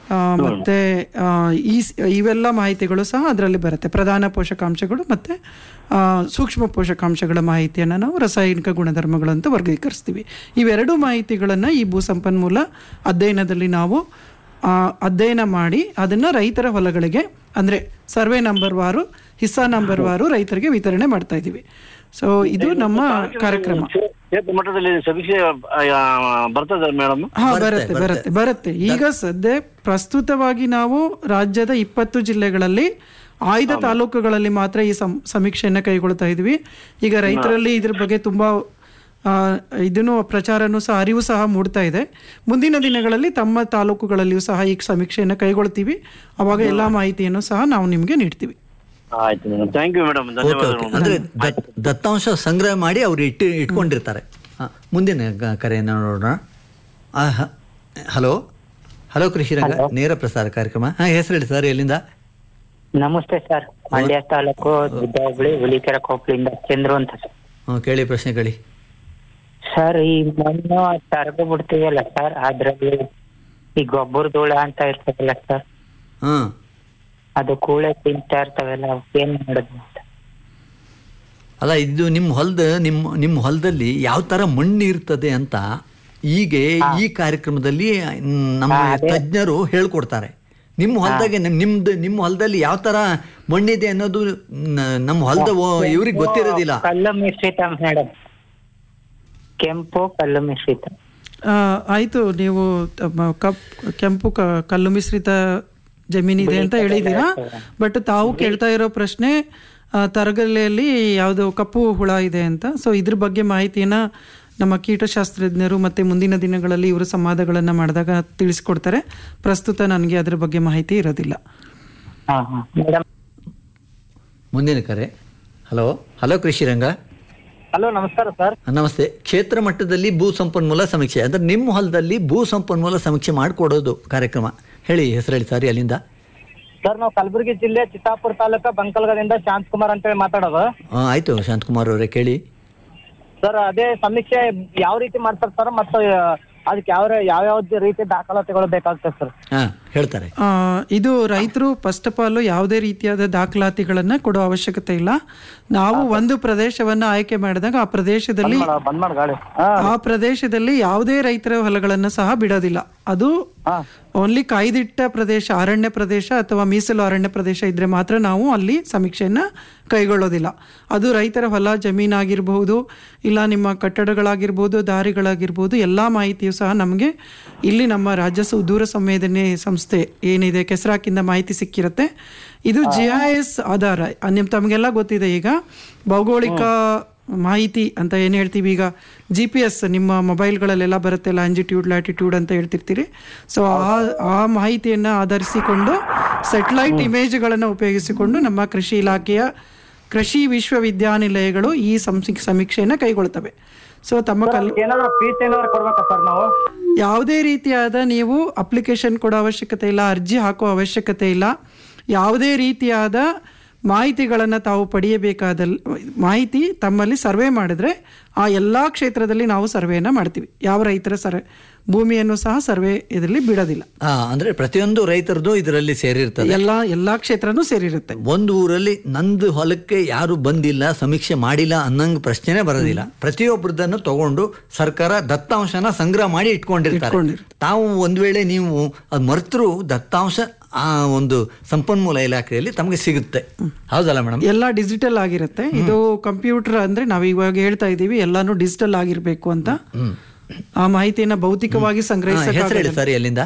ಆ, ಮತ್ತೆ ಆ, ಈ ಸ್- ಇವೆಲ್ಲ ಮಾಹಿತಿಗಳು ಸಹ ಅದರಲ್ಲಿ ಬರುತ್ತೆ ಪ್ರಧಾನ ಪೋಷಕಾಂಶಗಳು ಮತ್ತೆ ಆ, ಸೂಕ್ಷ್ಮ ಪೋಷಕಾಂಶಗಳ ಮಾಹಿತಿಯನ್ನು ನಾವು ರಾಸಾಯನಿಕ ಗುಣಧರ್ಮಗಳು ಅಂತ ವರ್ಗೀಕರಿಸ್ತೀವಿ ಇವೆರಡು ಮಾಹಿತಿಗಳನ್ನು ಈ ಭೂ ಸಂಪನ್ಮೂಲ ಅಧ್ಯಯನದಲ್ಲಿ ನಾವು ಆ, ಅಧ್ಯಯನ ಮಾಡಿ ಅದನ್ನು ರೈತರ ಹೊಲಗಳಿಗೆ ಅಂದರೆ ಸರ್ವೆ ನಂಬರ್ ವಾರು ಹಿಸ್ಸಾ ನಂಬರ್ ವಾರು ರೈತರಿಗೆ ವಿತರಣೆ ಮಾಡ್ತಾ ಇದ್ದೀವಿ ಸೊ ಇದು ನಮ್ಮ ಕಾರ್ಯಕ್ರಮ ಕ್ಷೇತ್ರ ಮಟ್ಟದಲ್ಲಿ ಸಮೀಕ್ಷೆ ಆ, ಬರ್ತದೆ ಮೇಡಮ್ ಹಾ ಬರುತ್ತೆ ಬರುತ್ತೆ ಬರುತ್ತೆ ಈಗ ಸದ್ಯ ಪ್ರಸ್ತುತವಾಗಿ ನಾವು ರಾಜ್ಯದ ಇಪ್ಪತ್ತು ಜಿಲ್ಲೆಗಳಲ್ಲಿ ಆಯ್ದ ತಾಲೂಕುಗಳಲ್ಲಿ ಮಾತ್ರ ಈ ಸಂ- ಸಮೀಕ್ಷೆಯನ್ನ ಕೈಗೊಳ್ತಾ ಇದ್ವಿ ಈಗ ರೈತರಲ್ಲಿ ಇದ್ರ ಬಗ್ಗೆ ತುಂಬಾ ಆ, ಇದನ್ನು ಪ್ರಚಾರನೂ ಸಹ ಅರಿವು ಸಹ ಮೂಡ್ತಾ ಇದೆ ಮುಂದಿನ ದಿನಗಳಲ್ಲಿ ತಮ್ಮ ತಾಲೂಕುಗಳಲ್ಲಿಯೂ ಸಹ ಈ ಸಮೀಕ್ಷೆಯನ್ನು ಕೈಗೊಳ್ತೀವಿ ಅವಾಗ ಎಲ್ಲಾ ಮಾಹಿತಿಯನ್ನು ಸಹ ನಾವು ನಿಮಗೆ ನೀಡ್ತೀವಿ ಆಯ್ತು madam thank you madam okay okay ಅಂದ್ರೆ ದತ್- ದತ್ತಾಂಶ ಸಂಗ್ರಹ ಮಾಡಿ ಅವ್ರು ಇಟ್ಟು ಇಟ್ಕೊಂಡಿರ್ತಾರೆ ಆ, ಮುಂದಿನ ಗ- ಕರೆಯನ್ನು ನೋಡೋಣ ಆ, ಹ- ಹಲೋ ಹಲೋ ಕೃಷಿ ರಂಗ ನೇರ ಪ್ರಸಾರ ಕಾರ್ಯಕ್ರಮ ಹಾ ಹೆಸರು ಹೇಳಿ ಸರ್ ಎಲ್ಲಿಂದ ನಮಸ್ತೆ ಸರ್ ಮಂಡ್ಯ ತಾಲೂಕು ದುಡ್ಡ ಹೋಬಳಿ ಹುಲಿಕೆರೆ ಕೊಪ್ಪಳಿಂದ ಚಂದ್ರು ಅಂತ ಸರ್ ಹ್ಮ್, ಕೇಳಿ ಪ್ರಶ್ನೆ ಕೇಳಿ ಸರ್ ಈ ಮಣ್ಣು ತರಗು ಬಿಡ್ತೀವಲ್ಲ ಸರ್ ಅದ್ರಲ್ಲಿ ಈ ಗೊಬ್ಬರ ಧೂಳ ಅಂತ ಇರ್ತದಲ್ಲ ಸರ್ ಹ್ಮ್ ಅದು ಕೂಳೆ ತಿಂತಾ ಇರ್ತಾವಲ್ಲ ಅವಕ್ಕೆ ಏನ್ ಮಾಡೋದು ಅಂತ ಅಲ್ಲ ಇದು ನಿಮ್ಮ ಹೊಲದ ನಿಮ್ಮ ನಿಮ್ಮ ಹೊಲದಲ್ಲಿ ಯಾವ ತರ ಮಣ್ಣು ಇರ್ತದೆ ಅಂತ ಈಗ ಈ ಕಾರ್ಯಕ್ರಮದಲ್ಲಿ ಮ್, ನಮ್ಮ ತಜ್ಞರು ಹೇಳ್ಕೊಡ್ತಾರೆ ನಿಮ್ಮ ಹೊಲದಾಗೆ ನಿಮ್- ನಿಮ್ದು ನಿಮ್ಮ ಹೊಲದಲ್ಲಿ ಯಾವ ತರ ಮಣ್ಣಿದೆ ಅನ್ನೋದು ನ- ನಮ್ಮ ಹೊಲದ ಇವ್ರಿಗೆ ಗೊತ್ತಿರೋದಿಲ್ಲ ಕಲ್ಲು ಮಿಶ್ರಿತ ಮೇಡಮ್ ಕೆಂಪು ಕಲ್ಲು ಮಿಶ್ರಿತ ಆ, ಆಯ್ತು ನೀವು ತಮ್ಮ ಕಪ್ ಕೆಂಪು ಕ- ಕಲ್ಲು ಮಿಶ್ರಿತ ಜಮೀನಿದೆ ಅಂತ ಹೇಳಿದ್ದೀರಾ ಬಟ್ ತಾವು ಕೇಳ್ತಾ ಇರೋ ಪ್ರಶ್ನೆ ಆ, ತರಗಲೆಯಲ್ಲಿ ಯಾವುದು ಕಪ್ಪು ಹುಳ ಇದೆ ಅಂತ ಸೊ ಇದ್ರ ಬಗ್ಗೆ ಮಾಹಿತಿಯನ್ನ ನಮ್ಮ ಕೀಟಶಾಸ್ತ್ರಜ್ಞರು ಮತ್ತೆ ಮುಂದಿನ ದಿನಗಳಲ್ಲಿ ಇವರು ಸಂವಾದಗಳನ್ನ ಮಾಡಿದಾಗ ತಿಳಿಸ್ಕೊಡ್ತಾರೆ ಪ್ರಸ್ತುತ ನನಗೆ ಅದ್ರ ಬಗ್ಗೆ ಮಾಹಿತಿ ಇರೋದಿಲ್ಲ ಹಾ ಹಾ ಮೇಡಮ್ ಮುಂದಿನ ಕರೆ ಹಲೋ ಹಲೋ ಕೃಷಿ ರಂಗ ಹಲೋ ನಮಸ್ಕಾರ ಸರ್ ನಮಸ್ತೆ ಕ್ಷೇತ್ರ ಮಟ್ಟದಲ್ಲಿ ಭೂ ಸಂಪನ್ಮೂಲ ಸಮೀಕ್ಷೆ ಅಂದ್ರೆ ನಿಮ್ಮ ಹೊಲದಲ್ಲಿ ಭೂ ಸಂಪನ್ಮೂಲ ಸಮೀಕ್ಷೆ ಮಾಡಿಕೊಡೋದು ಕಾರ್ಯಕ್ರಮ ಹೇಳಿ ಹೆಸರು ಹೇಳಿ ಸಾರಿ ಅಲ್ಲಿಂದ ಸರ್ ನಾವು ಕಲಬುರಗಿ ಜಿಲ್ಲೆ ಚಿತ್ತಾಪುರ ತಾಲೂಕ ಬಂಕಲ್ಗದಿಂದ ಶಾಂತಕುಮಾರ್ ಅಂತೇಳಿ ಮಾತಾಡೋದು ಆ, ಆಯ್ತು ಶಾಂತಕುಮಾರ್ ಅವರೇ ಕೇಳಿ ಸರ್ ಅದೇ ಸಮೀಕ್ಷೆ ಯಾವ ರೀತಿ ಮಾಡ್ತಾರೆ ಸರ್ ಮತ್ತು ಅದಕ್ಕೆ ಯಾವ ಯಾವ್ಯಾವ ರೀತಿ ದಾಖಲಾತಿಗಳು ಬೇಕಾಗ್ತದೆ ಸರ್ ಹಾ ಹೇಳ್ತಾರೆ ಆ, ಇದು ರೈತರು ಫಸ್ಟ್ ಆಫ್ ಆಲ್ ಯಾವುದೇ ರೀತಿಯಾದ ದಾಖಲಾತಿಗಳನ್ನ ಕೊಡೋ ಅವಶ್ಯಕತೆ ಇಲ್ಲ ನಾವು ಒಂದು ಪ್ರದೇಶವನ್ನ ಆಯ್ಕೆ ಮಾಡಿದಾಗ ಆ ಪ್ರದೇಶದಲ್ಲಿ ಬಂದ್ ಮಾಡಿ ಗಾಡಿ ಆ ಪ್ರದೇಶದಲ್ಲಿ ಯಾವುದೇ ರೈತರ ಹೊಲಗಳನ್ನು ಸಹ ಬಿಡೋದಿಲ್ಲ ಅದು ಓನ್ಲಿ ಕಾಯ್ದಿಟ್ಟ ಪ್ರದೇಶ ಅರಣ್ಯ ಪ್ರದೇಶ ಅಥವಾ ಮೀಸಲು ಅರಣ್ಯ ಪ್ರದೇಶ ಇದ್ರೆ ಮಾತ್ರ ನಾವು ಅಲ್ಲಿ ಸಮೀಕ್ಷೆಯನ್ನ ಕೈಗೊಳ್ಳೋದಿಲ್ಲ ಅದು ರೈತರ ಹೊಲ ಜಮೀನಾಗಿರ್ಬಹುದು ಇಲ್ಲ ನಿಮ್ಮ ಕಟ್ಟಡಗಳಾಗಿರ್ಬೋದು ದಾರಿಗಳಾಗಿರ್ಬೋದು ಎಲ್ಲ ಮಾಹಿತಿಯು ಸಹ ನಮಗೆ ಇಲ್ಲಿ ನಮ್ಮ ರಾಜ್ಯ ಸು- ದೂರ ಸಂವೇದನೆ ಸಂಸ್ಥೆ ಏನಿದೆ ಕೆಸರಾಕಿಂದ ಮಾಹಿತಿ ಸಿಕ್ಕಿರುತ್ತೆ ಇದು ಜಿ ಐ ಎಸ್ ಆಧಾರ ನಿಮ್ ತಮಗೆಲ್ಲ ಗೊತ್ತಿದೆ ಈಗ ಭೌಗೋಳಿಕ ಮಾಹಿತಿ ಅಂತ ಏನು ಹೇಳ್ತೀವಿ ಈಗ ಜಿ ಪಿ ಎಸ್ ನಿಮ್ಮ ಮೊಬೈಲ್ಗಳಲ್ಲೆಲ್ಲ ಬರುತ್ತೆ ಲ್ಯಾಂಜಿಟ್ಯೂಡ್ ಲ್ಯಾಟಿಟ್ಯೂಡ್ ಅಂತ ಹೇಳ್ತಿರ್ತೀರಿ ಸೊ ಆ ಆ ಮಾಹಿತಿಯನ್ನು ಆಧರಿಸಿಕೊಂಡು ಸೆಟಲೈಟ್ ಇಮೇಜ್ಗಳನ್ನು ಉಪಯೋಗಿಸಿಕೊಂಡು ನಮ್ಮ ಕೃಷಿ ಇಲಾಖೆಯ ಕೃಷಿ ವಿಶ್ವವಿದ್ಯಾನಿಲಯಗಳು ಈ ಸಂಸಿ ಸಮೀಕ್ಷೆಯನ್ನು ಕೈಗೊಳ್ತವೆ ಸೊ ತಮ್ಮ ಕಲ್ ಏನಾದ್ರು ಫೀಸ್ ಏನಾದ್ರು ಕೊಡ್ಬೇಕಾ ಸರ್ ನಾವು ಯಾವುದೇ ರೀತಿಯಾದ ನೀವು ಅಪ್ಲಿಕೇಶನ್ ಕೊಡೋ ಅವಶ್ಯಕತೆ ಇಲ್ಲ ಅರ್ಜಿ ಹಾಕೋ ಅವಶ್ಯಕತೆ ಇಲ್ಲ ಯಾವುದೇ ರೀತಿಯಾದ ಮಾಹಿತಿಗಳನ್ನು ತಾವು ಪಡೆಯಬೇಕಾದ ಮಾಹಿತಿ ತಮ್ಮಲ್ಲಿ ಸರ್ವೆ ಮಾಡಿದ್ರೆ ಆ ಎಲ್ಲ ಕ್ಷೇತ್ರದಲ್ಲಿ ನಾವು ಸರ್ವೆಯನ್ನು ಮಾಡ್ತೀವಿ ಯಾವ ರೈತರ ಸರ್ವೆ ಭೂಮಿಯನ್ನು ಸಹ ಸರ್ವೆ ಇದರಲ್ಲಿ ಬಿಡೋದಿಲ್ಲ ಆ, ಅಂದ್ರೆ ಪ್ರತಿಯೊಂದು ರೈತರದು ಇದರಲ್ಲಿ ಸೇರಿರ್ತದೆ ಎಲ್ಲ ಎಲ್ಲಾ ಕ್ಷೇತ್ರನೂ ಸೇರಿರುತ್ತೆ ಒಂದು ಊರಲ್ಲಿ ನಂದು ಹೊಲಕ್ಕೆ ಯಾರು ಬಂದಿಲ್ಲ ಸಮೀಕ್ಷೆ ಮಾಡಿಲ್ಲ ಅನ್ನಂಗ್ ಪ್ರಶ್ನೆನೇ ಬರೋದಿಲ್ಲ ಪ್ರತಿಯೊಬ್ಬರದನ್ನು ತಗೊಂಡು ಸರ್ಕಾರ ದತ್ತಾಂಶನ ಸಂಗ್ರಹ ಮಾಡಿ ಇಟ್ಕೊಂಡಿರ್ತಾರೆ ತಾವು ಒಂದ್ ವೇಳೆ ನೀವು ಅದು ಮರ್ತರು ದತ್ತಾಂಶ ಆ ಒಂದು ಸಂಪನ್ಮೂಲ ಇಲಾಖೆಯಲ್ಲಿ ತಮಗೆ ಸಿಗುತ್ತೆ ಹೌದಲ್ಲ ಮೇಡಮ್ ಎಲ್ಲ ಡಿಜಿಟಲ್ ಆಗಿರುತ್ತೆ ಇದು ಕಂಪ್ಯೂಟರ್ ಅಂದ್ರೆ ನಾವು ಇವಾಗ ಹೇಳ್ತಾ ಇದ್ದೀವಿ ಎಲ್ಲಾನು ಡಿಜಿಟಲ್ ಆಗಿರ್ಬೇಕು ಅಂತ ಆ ಮಾಹಿತಿಯನ್ನ ಭೌತಿಕವಾಗಿ ಹೆಸರು ಹೇಳಿ ಸಂಗ್ರಹಿಸ ಸರ್ ಎಲ್ಲಿಂದ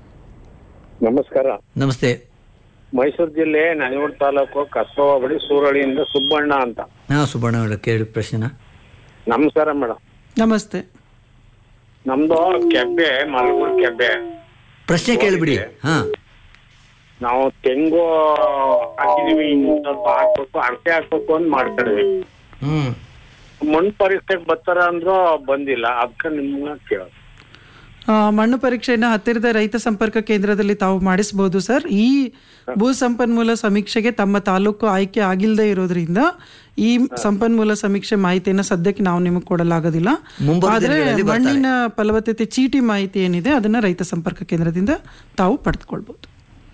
ನಮಸ್ಕಾರ ನಮಸ್ತೆ ಮೈಸೂರು ಜಿಲ್ಲೆ ನಂಜನಗೂಡು ತಾಲೂಕು ಕಸಬಾ ಬಳಿ ಸೂರಳಿಯಿಂದ ಸುಬ್ಬಣ್ಣ ಅಂತ ಹಾ ಸುಬ್ಬಣ್ಣ ಅವರ ಕೇಳಿ ಪ್ರಶ್ನೆನ ನಮಸ್ಕಾರ ಮೇಡಮ್ ನಮಸ್ತೆ ನಮ್ದು ಕೆಬ್ಬೆ ಮಲಗೂರು ಕೆಬ್ಬೆ ಪ್ರಶ್ನೆ ಕೇಳಿಬಿಡಿ ಹಾ ನಾವು ತೆಂಗು ಹಾಕಿದೀವಿ ಇನ್ನು ಸ್ವಲ್ಪ ಹಾಕ್ಬೇಕು ಅಳತೆ ಹಾಕ್ಬೇಕು ಅಂತ ಮಾಡ್ತಾ ಇದೀವಿ ಹ್ಮ್ ಮಣ್ಣು ಪರೀಕ್ಷೆಗೆ ಬರ್ತಾರ ಅಂದ್ರು ಬಂದಿಲ್ಲ ಅದಕ್ಕೆ ನಿಮ್ಮನ್ನ ಕೇಳೋದು ಆ, ಮಣ್ಣು ಪರೀಕ್ಷೆಯನ್ನ ಹತ್ತಿರದ ರೈತ ಸಂಪರ್ಕ ಕೇಂದ್ರದಲ್ಲಿ ತಾವು ಮಾಡಿಸಬಹುದು ಸರ್ ಈ ಭೂ ಸಂಪನ್ಮೂಲ ಸಮೀಕ್ಷೆಗೆ ತಮ್ಮ ತಾಲೂಕು ಆಯ್ಕೆ ಆಗಿಲ್ಲದೆ ಇರೋದ್ರಿಂದ ಈ ಸಂಪನ್ಮೂಲ ಸಮೀಕ್ಷೆ ಮಾಹಿತಿಯನ್ನ ಸದ್ಯಕ್ಕೆ ನಾವು ನಿಮಗೆ ಕೊಡಲಾಗೋದಿಲ್ಲ ಮುಂಬರುವ ಆದ್ರೆ ದಿನಗಳಲ್ಲಿ ಬರ್ತಾರೆ. ಮಣ್ಣಿನ ಫಲವತ್ತತೆ ಚೀಟಿ ಮಾಹಿತಿ ಏನಿದೆ ಅದನ್ನ ರೈತ ಸಂಪರ್ಕ ಕೇಂದ್ರದಿಂದ ತಾವು ಪಡೆದುಕೊಳ್ಬಹುದು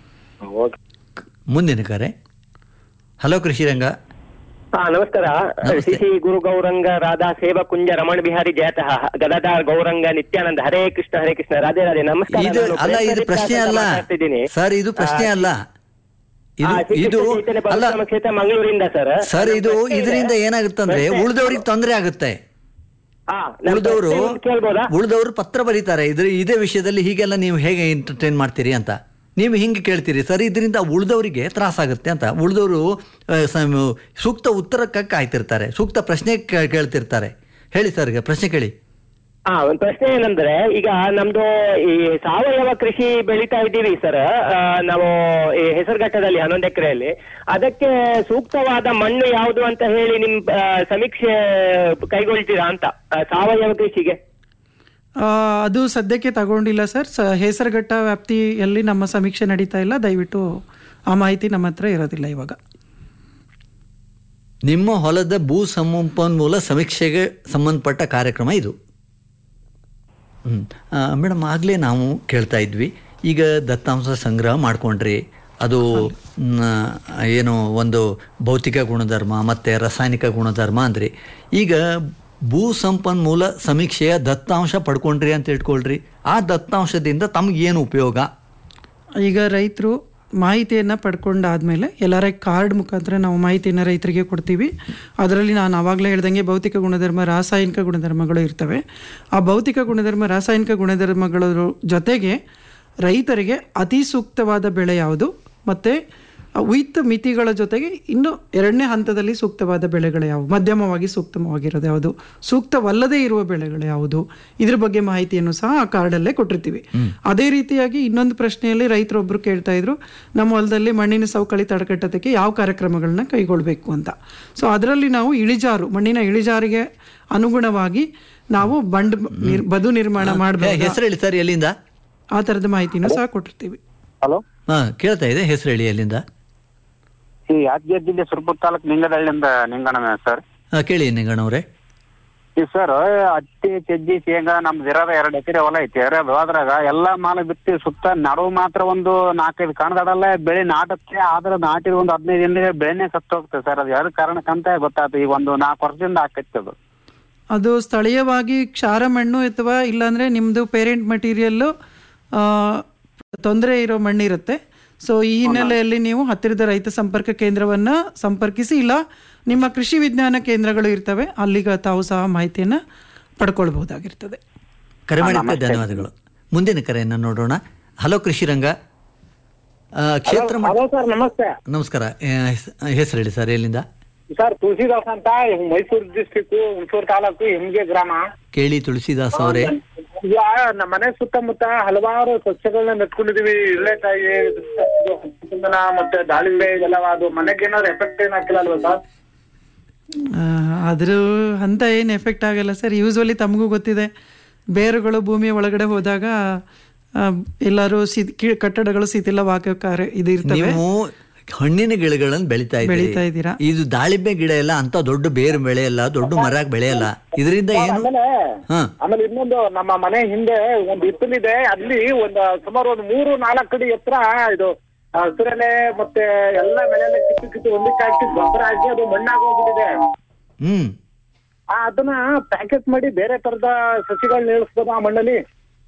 ಮುಂದಿನ ಕರೆ ಹಲೋ ಕೃಷಿರಂಗ ಹಾ ನಮಸ್ಕಾರ ಶ್ರೀ ಶ್ರೀ ಗುರು ಗೌರಂಗ ರಾಧಾ ಸೇವಾ ಕುಂಜ ರಮಣ ಬಿಹಾರಿ ಜಯತಃ ಗದಾಧಾರ್ ಗೌರಂಗ ನಿತ್ಯಾನಂದ ಹರೇ ಕೃಷ್ಣ ಹರೇ ಕೃಷ್ಣ ರಾಧೆ ರಾಧೆ ನಮಸ್ಕಾರ ಇದು ನಾನು ಅಲ್ಲ ಇದು ಪ್ರಜ್ವಲಿತ್ ಪ್ರಶ್ನೆ ಅಂತ ಅಲ್ಲ ಮಾತಾಡ್ತಿದ್ದೀನಿ. ಸರ್ ಇದು ಪ್ರಶ್ನೆ ಆ, ಅಲ್ಲ ಇದು ಆ, ಶ್ರೀ ಇದು ಕೃಷ್ಣ ಚೈತನ್ಯ ಅಲ್ಲ ಪರಶುರಾಮ ಕ್ಷೇತ್ರ ಮಂಗಳೂರಿಂದ ಸರ್ ಸರ್ ಇದು ನನ್ನ ಪ್ರಶ್ನೆ ಇದರಿಂದ ಇದೆ. ಏನಾಗುತ್ತಂದ್ರೆ ಪ್ರಶ್ನೆ- ಉಳಿದವರು ತೊಂದರೆ ಆಗುತ್ತೆ ಹಾ, ನನ್ನ ಉಳಿದವರು ಪ್ರಶ್ನೆ ಒಂದು ಕೇಳ್ಬೋದಾ ಉಳಿದವರು ಪತ್ರ ಬರೀತಾರೆ ಇದ್ರ ಇದೇ ವಿಷಯದಲ್ಲಿ ಹೀಗೆಲ್ಲ ನೀವು ಹೇಗೆ ಎಂಟರ್ಟೈನ್ ಮಾಡ್ತೀರಿ ಅಂತ ನೀವು ಹಿಂಗೆ ಕೇಳ್ತೀರಿ ಸರ್ ಇದರಿಂದ ಉಳಿದವರಿಗೆ ತ್ರಾಸಾಗುತ್ತೆ ಅಂತ ಉಳಿದವರು ಸೂಕ್ತ ಉತ್ತರಕ್ಕೆ ಕಾಯ್ತಿರ್ತಾರೆ ಸೂಕ್ತ ಪ್ರಶ್ನೆ ಕೇ- ಕೇಳ್ತಿರ್ತಾರೆ ಹೇಳಿ ಸರ್ ಈಗ ಪ್ರಶ್ನೆ ಕೇಳಿ ಹಾ ಒಂದು ಪ್ರಶ್ನೆ ಏನಂದ್ರೆ ಈಗ ನಮ್ದು ಈ ಸಾವಯವ ಕೃಷಿ ಬೆಳಿತಾ ಇದ್ದೀವಿ ಸರ್ ನಾವು ಈ ಹೆಸರುಘಟ್ಟದಲ್ಲಿ ಹನ್ನೊಂದು ಎಕರೆಯಲ್ಲಿ ಅದಕ್ಕೆ ಸೂಕ್ತವಾದ ಮಣ್ಣು ಯಾವುದು ಅಂತ ಹೇಳಿ ನಿಮ್ ಆ, ಸಮೀಕ್ಷೆ ಕೈಗೊಳ್ತೀರಾ ಅಂತ ಆ, ಸಾವಯವ ಕೃಷಿಗೆ ಆ, ಅದು ಸದ್ಯಕ್ಕೆ ತಗೊಂಡಿಲ್ಲ ಸರ್ ಸ ಹೆಸರುಘಟ್ಟ ವ್ಯಾಪ್ತಿಯಲ್ಲಿ ನಮ್ಮ ಸಮೀಕ್ಷೆ ನಡೀತಾ ಇಲ್ಲ ದಯವಿಟ್ಟು ಆ ಮಾಹಿತಿ ನಮ್ಮ ಹತ್ರ ಇರೋದಿಲ್ಲ ಇವಾಗ ನಿಮ್ಮ ಹೊಲದ ಭೂ ಸಂಪನ್ಮೂಲ ಸಮೀಕ್ಷೆಗೆ ಸಂಬಂಧಪಟ್ಟ ಕಾರ್ಯಕ್ರಮ ಇದು ಹ್ಞೂ ಮೇಡಮ್ ಆಗಲೇ ನಾವು ಕೇಳ್ತಾ ಇದ್ವಿ ಈಗ ದತ್ತಾಂಶ ಸಂಗ್ರಹ ಮಾಡ್ಕೊಂಡ್ರಿ ಅದು ಮ್, ಏನು ಒಂದು ಭೌತಿಕ ಗುಣಧರ್ಮ ಮತ್ತು ರಾಸಾಯನಿಕ ಗುಣಧರ್ಮ ಅಂದ್ರಿ ಈಗ ಭೂ ಸಂಪನ್ಮೂಲ ಸಮೀಕ್ಷೆಯ ದತ್ತಾಂಶ ಪಡ್ಕೊಂಡ್ರಿ ಅಂತ ಇಟ್ಕೊಳ್ರಿ ಆ ದತ್ತಾಂಶದಿಂದ ತಮಗೇನು ಉಪಯೋಗ ಈಗ ರೈತರು ಮಾಹಿತಿಯನ್ನು ಪಡ್ಕೊಂಡಾದ್ಮೇಲೆ ಎಲ್ಲರ ಕಾರ್ಡ್ ಮುಖಾಂತರ ನಾವು ಮಾಹಿತಿಯನ್ನು ರೈತರಿಗೆ ಕೊಡ್ತೀವಿ ಅದರಲ್ಲಿ ನಾನು ಆವಾಗಲೇ ಹೇಳ್ದಂಗೆ ಭೌತಿಕ ಗುಣಧರ್ಮ ರಾಸಾಯನಿಕ ಗುಣಧರ್ಮಗಳು ಇರ್ತವೆ ಆ ಭೌತಿಕ ಗುಣಧರ್ಮ ರಾಸಾಯನಿಕ ಗುಣಧರ್ಮಗಳ ಜೊತೆಗೆ ರೈತರಿಗೆ ಅತಿ ಸೂಕ್ತವಾದ ಬೆಳೆ ಯಾವುದು ಮತ್ತು ವಿತ್ ಮಿತಿಗಳ ಜೊತೆಗೆ ಇನ್ನು ಎರಡನೇ ಹಂತದಲ್ಲಿ ಸೂಕ್ತವಾದ ಬೆಳೆಗಳು ಯಾವುವು ಮಧ್ಯಮವಾಗಿ ಸೂಕ್ತವಾಗಿರೋದು ಯಾವುದು ಸೂಕ್ತವಲ್ಲದೇ ಇರುವ ಬೆಳೆಗಳು ಯಾವುದು ಇದ್ರ ಬಗ್ಗೆ ಮಾಹಿತಿಯನ್ನು ಸಹ ಆ ಕಾರ್ಡಲ್ಲೇ ಕೊಟ್ಟಿರ್ತೀವಿ ಅದೇ ರೀತಿಯಾಗಿ ಇನ್ನೊಂದು ಪ್ರಶ್ನೆಯಲ್ಲಿ ರೈತರೊಬ್ರು ಕೇಳ್ತಾ ಇದ್ರು ನಮ್ಮ ಹೊಲದಲ್ಲಿ ಮಣ್ಣಿನ ಸವಕಳಿ ತಡೆಗಟ್ಟೋದಕ್ಕೆ ಯಾವ ಕಾರ್ಯಕ್ರಮಗಳನ್ನ ಕೈಗೊಳ್ಳಬೇಕು ಅಂತ ಸೊ ಅದರಲ್ಲಿ ನಾವು ಇಳಿಜಾರು ಮಣ್ಣಿನ ಇಳಿಜಾರಿಗೆ ಅನುಗುಣವಾಗಿ ನಾವು ಬಂಡ್ ನಿರ್- ಬದು ನಿರ್ಮಾಣ ಮಾಡಬೇಕು ಹೆಸರು ಹೇಳಿ ಸರ್ ಎಲ್ಲಿಂದ ಆ ಥರದ ಮಾಹಿತಿನೂ ಸಹ ಕೊಟ್ಟಿರ್ತೀವಿ ಹಲೋ ಹಾಂ ಕೇಳ್ತಾ ಇದೆ ಹೆಸರು ಹೇಳಿ ಎಲ್ಲಿಂದ ಈ ಯಾದಗಿರಿ ಜಿಲ್ಲೆ ಸುರಪುರ ತಾಲೂಕು ನಿಂಗದಳ್ಳಿಯಿಂದ ನಿಂಗಣ್ಣ ಸರ್ ಹಾಂ ಕೇಳಿ ನಿಂಗಣ್ಣವ್ರೆ ಈ ಸರ್ ಹತ್ತಿ ಸಜ್ಜಿ ಶೇಂಗಾ ನಮ್ದು ಇರೋದ ಎರಡು ಎಕರೆ ಹೊಲ ಐತಿ ಇರೋದು ಅದ್ರಾಗ ಎಲ್ಲಾ ಮಾಲ ಬಿತ್ತಿ ಸುತ್ತ ನಡುವು ಮಾತ್ರ ಒಂದು ನಾಲ್ಕೈದು ಕಣದಡಲ್ಲ ಬೆಳೆ ನಾಟಕ್ಕೆ ಆದ್ರೆ ನಾಟಿದ ಒಂದು ಹದಿನೈದು ದಿನದ ಬೆಳೆನೇ ಸತ್ತು ಹೋಗ್ತದೆ ಸರ್ ಅದು ಯಾರ ಕಾರಣಕ್ಕಂತ ಗೊತ್ತಾಯ್ತು ಈಗ ಒಂದು ನಾಲ್ಕು ವರ್ಷದಿಂದ ಆಕೈತಿ ಅದು ಅದು ಸ್ಥಳೀಯವಾಗಿ ಕ್ಷಾರ ಮಣ್ಣು ಅಥವಾ ಇಲ್ಲಾಂದರೆ ನಿಮ್ಮದು ಪೇರೆಂಟ್ ಮಟೀರಿಯಲ್ಲು ತೊಂದರೆ ಇರೋ ಮಣ್ಣಿರುತ್ತೆ ಸೊ ಈ ಹಿನ್ನೆಲೆಯಲ್ಲಿ ನೀವು ಹತ್ತಿರದ ರೈತ ಸಂಪರ್ಕ ಕೇಂದ್ರವನ್ನು ಸಂಪರ್ಕಿಸಿ ಇಲ್ಲ ನಿಮ್ಮ ಕೃಷಿ ವಿಜ್ಞಾನ ಕೇಂದ್ರಗಳು ಇರ್ತವೆ ಅಲ್ಲಿಗೆ ತಾವು ಸಹ ಮಾಹಿತಿಯನ್ನು ಪಡ್ಕೊಳ್ಬಹುದಾಗಿರ್ತದೆ ಕರೆ ಮಾಡಿದ್ದಕ್ಕೆ ಧನ್ಯವಾದಗಳು ಮುಂದಿನ ಕರೆಯನ್ನು ನೋಡೋಣ ಹಲೋ ಕೃಷಿರಂಗ ಆ, ಕ್ಷೇತ್ರ ಮಟ್ಟ- ಹಲೋ ಸರ್ ನಮಸ್ತೆ ನಮಸ್ಕಾರ ಹೆಸರು ಹೇಳಿ ಸರ್ ಎಲ್ಲಿಂದ ಸರ್ ತುಳಸಿದಾಸ್ ಅಂತ ಮೈಸೂರು ಡಿಸ್ಟಿಕ್ ಹುಣಸೂರು ತಾಲೂಕು ಹೆಮ್ಗೆ ಗ್ರಾಮ ಕೇಳಿ ತುಳಸಿದಾಸ್ ಅವರೇ ಈಗ ನಮ್ಮ ಮನೆ ಸುತ್ತಮುತ್ತ ಹಲವಾರು ಸಸ್ಯಗಳನ್ನ ನೆಟ್ಕೊಂಡಿದೀವಿ ಇಳ್ಳೆಕಾಯಿ ಚಂದನ ಮತ್ತೆ ದಾಳಿಂಬೆ ಇದೆಲ್ಲ ಅದು ಮನೆಗೆ ಏನಾದ್ರು ಎಫೆಕ್ಟ್ ಏನ್ ಹಾಕಿಲ್ಲ ಅಲ್ವಾ ಸರ್ ಆ, ಅದ್ರ ಅಂತ ಏನು ಎಫೆಕ್ಟ್ ಆಗಲ್ಲ ಸರ್ ಯೂಸ್ವಲಿ ತಮಗೂ ಗೊತ್ತಿದೆ ಬೇರುಗಳು ಭೂಮಿಯ ಒಳಗಡೆ ಹೋದಾಗ ಆ, ಎಲ್ಲರೂ ಸಿ ಕೀ- ಕಟ್ಟಡಗಳು ಶಿಥಿಲವಾಗಬೇಕಾರೆ ಇದು ಇರ್ತವೆ ನೀವು ಹಣ್ಣಿನ ಗಿಡಗಳನ್ನು ಬೆಳಿತಾ ಬೆಳಿತಾ ಇದ್ದೀರಿ ಇದ್ದೀರಾ. ಇದು ದಾಳಿಂಬೆ ಗಿಡ ಎಲ್ಲ ಅಂತ ದೊಡ್ಡ ಬೇರು ಬೆಳೆಯಲ್ಲ ದೊಡ್ಡ ಮರ ಬೆಳೆಯಲ್ಲ ಇದರಿಂದ ಏನು ಆಮೇಲೆ ಹಾ ಆಮೇಲೆ ಇನ್ನೊಂದು ನಮ್ಮ ಮನೆ ಹಿಂದೆ ಒಂದು ಹಿತ್ತಲಿದೆ ಅಲ್ಲಿ ಒಂದು ಸುಮಾರು ಒಂದು ಮೂರು ನಾಲ್ಕು ಅಡಿ ಎತ್ತರ ಇದು ಹಸಿರೆಲೆ ಮತ್ತೆ ಎಲ್ಲ ಬೆಳೆಲ್ಲ ಕಿತ್ತು ಕಿತ್ತು ಒಂದಕ್ಕೆ ಹಾಕಿ ಗೊಬ್ಬರ ಹಾಕಿ ಅದು ಮಣ್ಣಾಗಿ ಹೋಗ್ಬಿಟ್ಟಿದೆ ಹ್ಮ್ ಆ, ಅದನ್ನ ಪ್ಯಾಕೆಟ್ ಮಾಡಿ ಬೇರೆ ತರದ ಸಸಿಗಳನ್ನ ಇಳಿಸ್ಬೋದು ಆ ಮಣ್ಣಲ್ಲಿ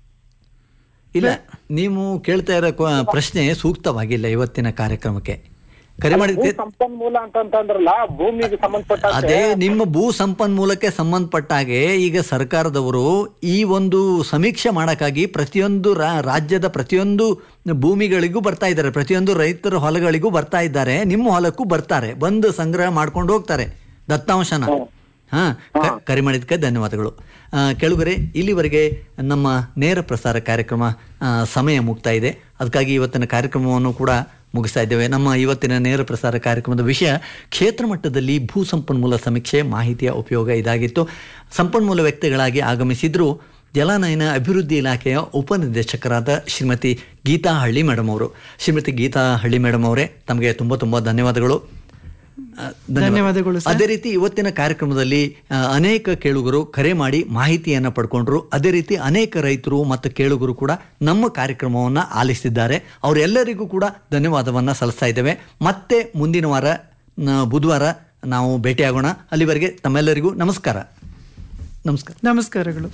ಇಲ್ಲ ನೀವು ಕೇಳ್ತಾ ಇರೋ ಕ್ವ- ಪ್ರಶ್ನೆ ಸೂಕ್ತವಾಗಿಲ್ಲ ಇವತ್ತಿನ ಕಾರ್ಯಕ್ರಮಕ್ಕೆ ಕರೆ ಭೂ ಮಾಡಿದ್ದೆ ಸಂಪನ್ಮೂಲ ಅಂತಂತಂದ್ರಲ್ಲ ಭೂಮಿಗೆ ಸಂಬಂಧಪಟ್ಟ ಅದೇ ನಿಮ್ಮ ಭೂ ಸಂಪನ್ಮೂಲಕ್ಕೆ ಸಂಬಂಧಪಟ್ಟ ಹಾಗೆ ಈಗ ಸರ್ಕಾರದವರು ಈ ಒಂದು ಸಮೀಕ್ಷೆ ಮಾಡೋಕ್ಕಾಗಿ ಪ್ರತಿಯೊಂದು ರಾ- ರಾಜ್ಯದ ಪ್ರತಿಯೊಂದು ಭೂಮಿಗಳಿಗೂ ಬರ್ತಾ ಇದ್ದಾರೆ ಪ್ರತಿಯೊಂದು ರೈತರ ಹೊಲಗಳಿಗೂ ಬರ್ತಾ ಇದ್ದಾರೆ ನಿಮ್ಮ ಹೊಲಕ್ಕೂ ಬರ್ತಾರೆ ಬಂದು ಸಂಗ್ರಹ ಮಾಡ್ಕೊಂಡು ಹೋಗ್ತಾರೆ ದತ್ತಾಂಶನ ಹಾ ಕ- ಕರೆ ಮಾಡಿದ್ದಕ್ಕೆ ಧನ್ಯವಾದಗಳು ಆ, ಕೆಳಗರೆ ಇಲ್ಲಿವರೆಗೆ ನಮ್ಮ ನೇರ ಪ್ರಸಾರ ಕಾರ್ಯಕ್ರಮ ಆ, ಸಮಯ ಮುಗ್ತಾ ಇದೆ ಅದಕ್ಕಾಗಿ ಇವತ್ತಿನ ಕಾರ್ಯಕ್ರಮವನ್ನು ಕೂಡ ಮುಗಿಸ್ತಾ ಇದ್ದೇವೆ ನಮ್ಮ ಇವತ್ತಿನ ನೇರ ಪ್ರಸಾರ ಕಾರ್ಯಕ್ರಮದ ವಿಷಯ ಕ್ಷೇತ್ರ ಮಟ್ಟದಲ್ಲಿ ಭೂ ಸಂಪನ್ಮೂಲ ಸಮೀಕ್ಷೆ ಮಾಹಿತಿಯ ಉಪಯೋಗ ಇದಾಗಿತ್ತು ಸಂಪನ್ಮೂಲ ವ್ಯಕ್ತಿಗಳಾಗಿ ಆಗಮಿಸಿದ್ರು ಜಲಾನಯನ ಅಭಿವೃದ್ಧಿ ಇಲಾಖೆಯ ಉಪನಿರ್ದೇಶಕರಾದ ಶ್ರೀಮತಿ ಗೀತಾ ಹಳ್ಳಿ ಮೇಡಮ್ ಅವರು ಶ್ರೀಮತಿ ಗೀತಾ ಹಳ್ಳಿ ಮೇಡಮ್ ಅವರೇ ತಮಗೆ ತುಂಬ ತುಂಬ ಧನ್ಯವಾದಗಳು ಆ, ಧನ್ಯವಾದಗಳು ಸರ್. ಅದೇ ರೀತಿ ಇವತ್ತಿನ ಕಾರ್ಯಕ್ರಮದಲ್ಲಿ ಆ, ಅನೇಕ ಕೇಳುಗರು ಕರೆ ಮಾಡಿ ಮಾಹಿತಿಯನ್ನು ಪಡ್ಕೊಂಡ್ರು ಅದೇ ರೀತಿ ಅನೇಕ ರೈತರು ಮತ್ತು ಕೇಳುಗರು ಕೂಡ ನಮ್ಮ ಕಾರ್ಯಕ್ರಮವನ್ನು ಆಲಿಸಿದ್ದಾರೆ ಅವರೆಲ್ಲರಿಗೂ ಕೂಡ ಧನ್ಯವಾದವನ್ನು ಸಲ್ಲಿಸ್ತಾ ಇದ್ದೇವೆ ಮತ್ತೆ ಮುಂದಿನ ವಾರ ನ- ಬುಧವಾರ ನಾವು ಭೇಟಿಯಾಗೋಣ ಅಲ್ಲಿವರೆಗೆ ತಮ್ಮೆಲ್ಲರಿಗೂ ನಮಸ್ಕಾರ ನಮಸ್ಕಾರ ನಮಸ್ಕಾರಗಳು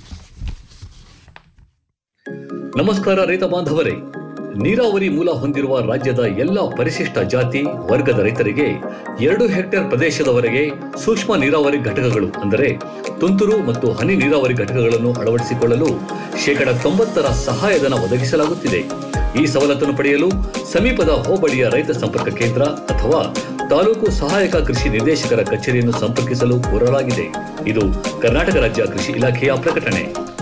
ನಮಸ್ಕಾರ ರೈತ ಬಾಂಧವರೇ ನೀರಾವರಿ ಮೂಲ ಹೊಂದಿರುವ ರಾಜ್ಯದ ಎಲ್ಲ ಪರಿಶಿಷ್ಟ ಜಾತಿ ವರ್ಗದ ರೈತರಿಗೆ ಎರಡು ಹೆಕ್ಟೇರ್ ಪ್ರದೇಶದವರೆಗೆ ಸೂಕ್ಷ್ಮ ನೀರಾವರಿ ಘಟಕಗಳು ಅಂದರೆ ತುಂತುರು ಮತ್ತು ಹನಿ ನೀರಾವರಿ ಘಟಕಗಳನ್ನು ಅಳವಡಿಸಿಕೊಳ್ಳಲು ಶೇಕಡ ತೊಂಬತ್ತರ ಸಹಾಯಧನ ಒದಗಿಸಲಾಗುತ್ತಿದೆ ಈ ಸವಲತ್ತನ್ನು ಪಡೆಯಲು ಸಮೀಪದ ಹೋಬಳಿಯ ರೈತ ಸಂಪರ್ಕ ಕೇಂದ್ರ ಅಥವಾ ತಾಲೂಕು ಸಹಾಯಕ ಕೃಷಿ ನಿರ್ದೇಶಕರ ಕಚೇರಿಯನ್ನು ಸಂಪರ್ಕಿಸಲು ಕೋರಲಾಗಿದೆ ಇದು ಕರ್ನಾಟಕ ರಾಜ್ಯ ಕೃಷಿ ಇಲಾಖೆಯ ಪ್ರಕಟಣೆ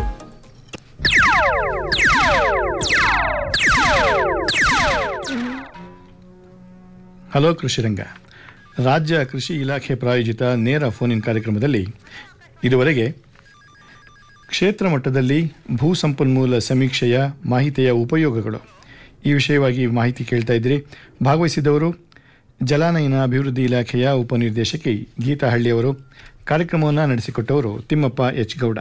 ಹಲೋ ಕೃಷಿರಂಗ ರಾಜ್ಯ ಕೃಷಿ ಇಲಾಖೆ ಪ್ರಾಯೋಜಿತ ನೇರ ಫೋನ್ ಇನ್ ಕಾರ್ಯಕ್ರಮದಲ್ಲಿ ಇದುವರೆಗೆ ಕ್ಷೇತ್ರ ಮಟ್ಟದಲ್ಲಿ ಭೂ ಸಂಪನ್ಮೂಲ ಸಮೀಕ್ಷೆಯ ಮಾಹಿತಿಯ ಉಪಯೋಗಗಳು ಈ ವಿಷಯವಾಗಿ ಮಾಹಿತಿ ಕೇಳ್ತಾ ಇದ್ದೀರಿ ಭಾಗವಹಿಸಿದವರು ಜಲಾನಯನ ಅಭಿವೃದ್ಧಿ ಇಲಾಖೆಯ ಉಪನಿರ್ದೇಶಕಿ ಗೀತಾ ಹಳ್ಳಿಯವರು ಕಾರ್ಯಕ್ರಮವನ್ನು ನಡೆಸಿಕೊಟ್ಟವರು ತಿಮ್ಮಪ್ಪ ಎಚ್ ಗೌಡ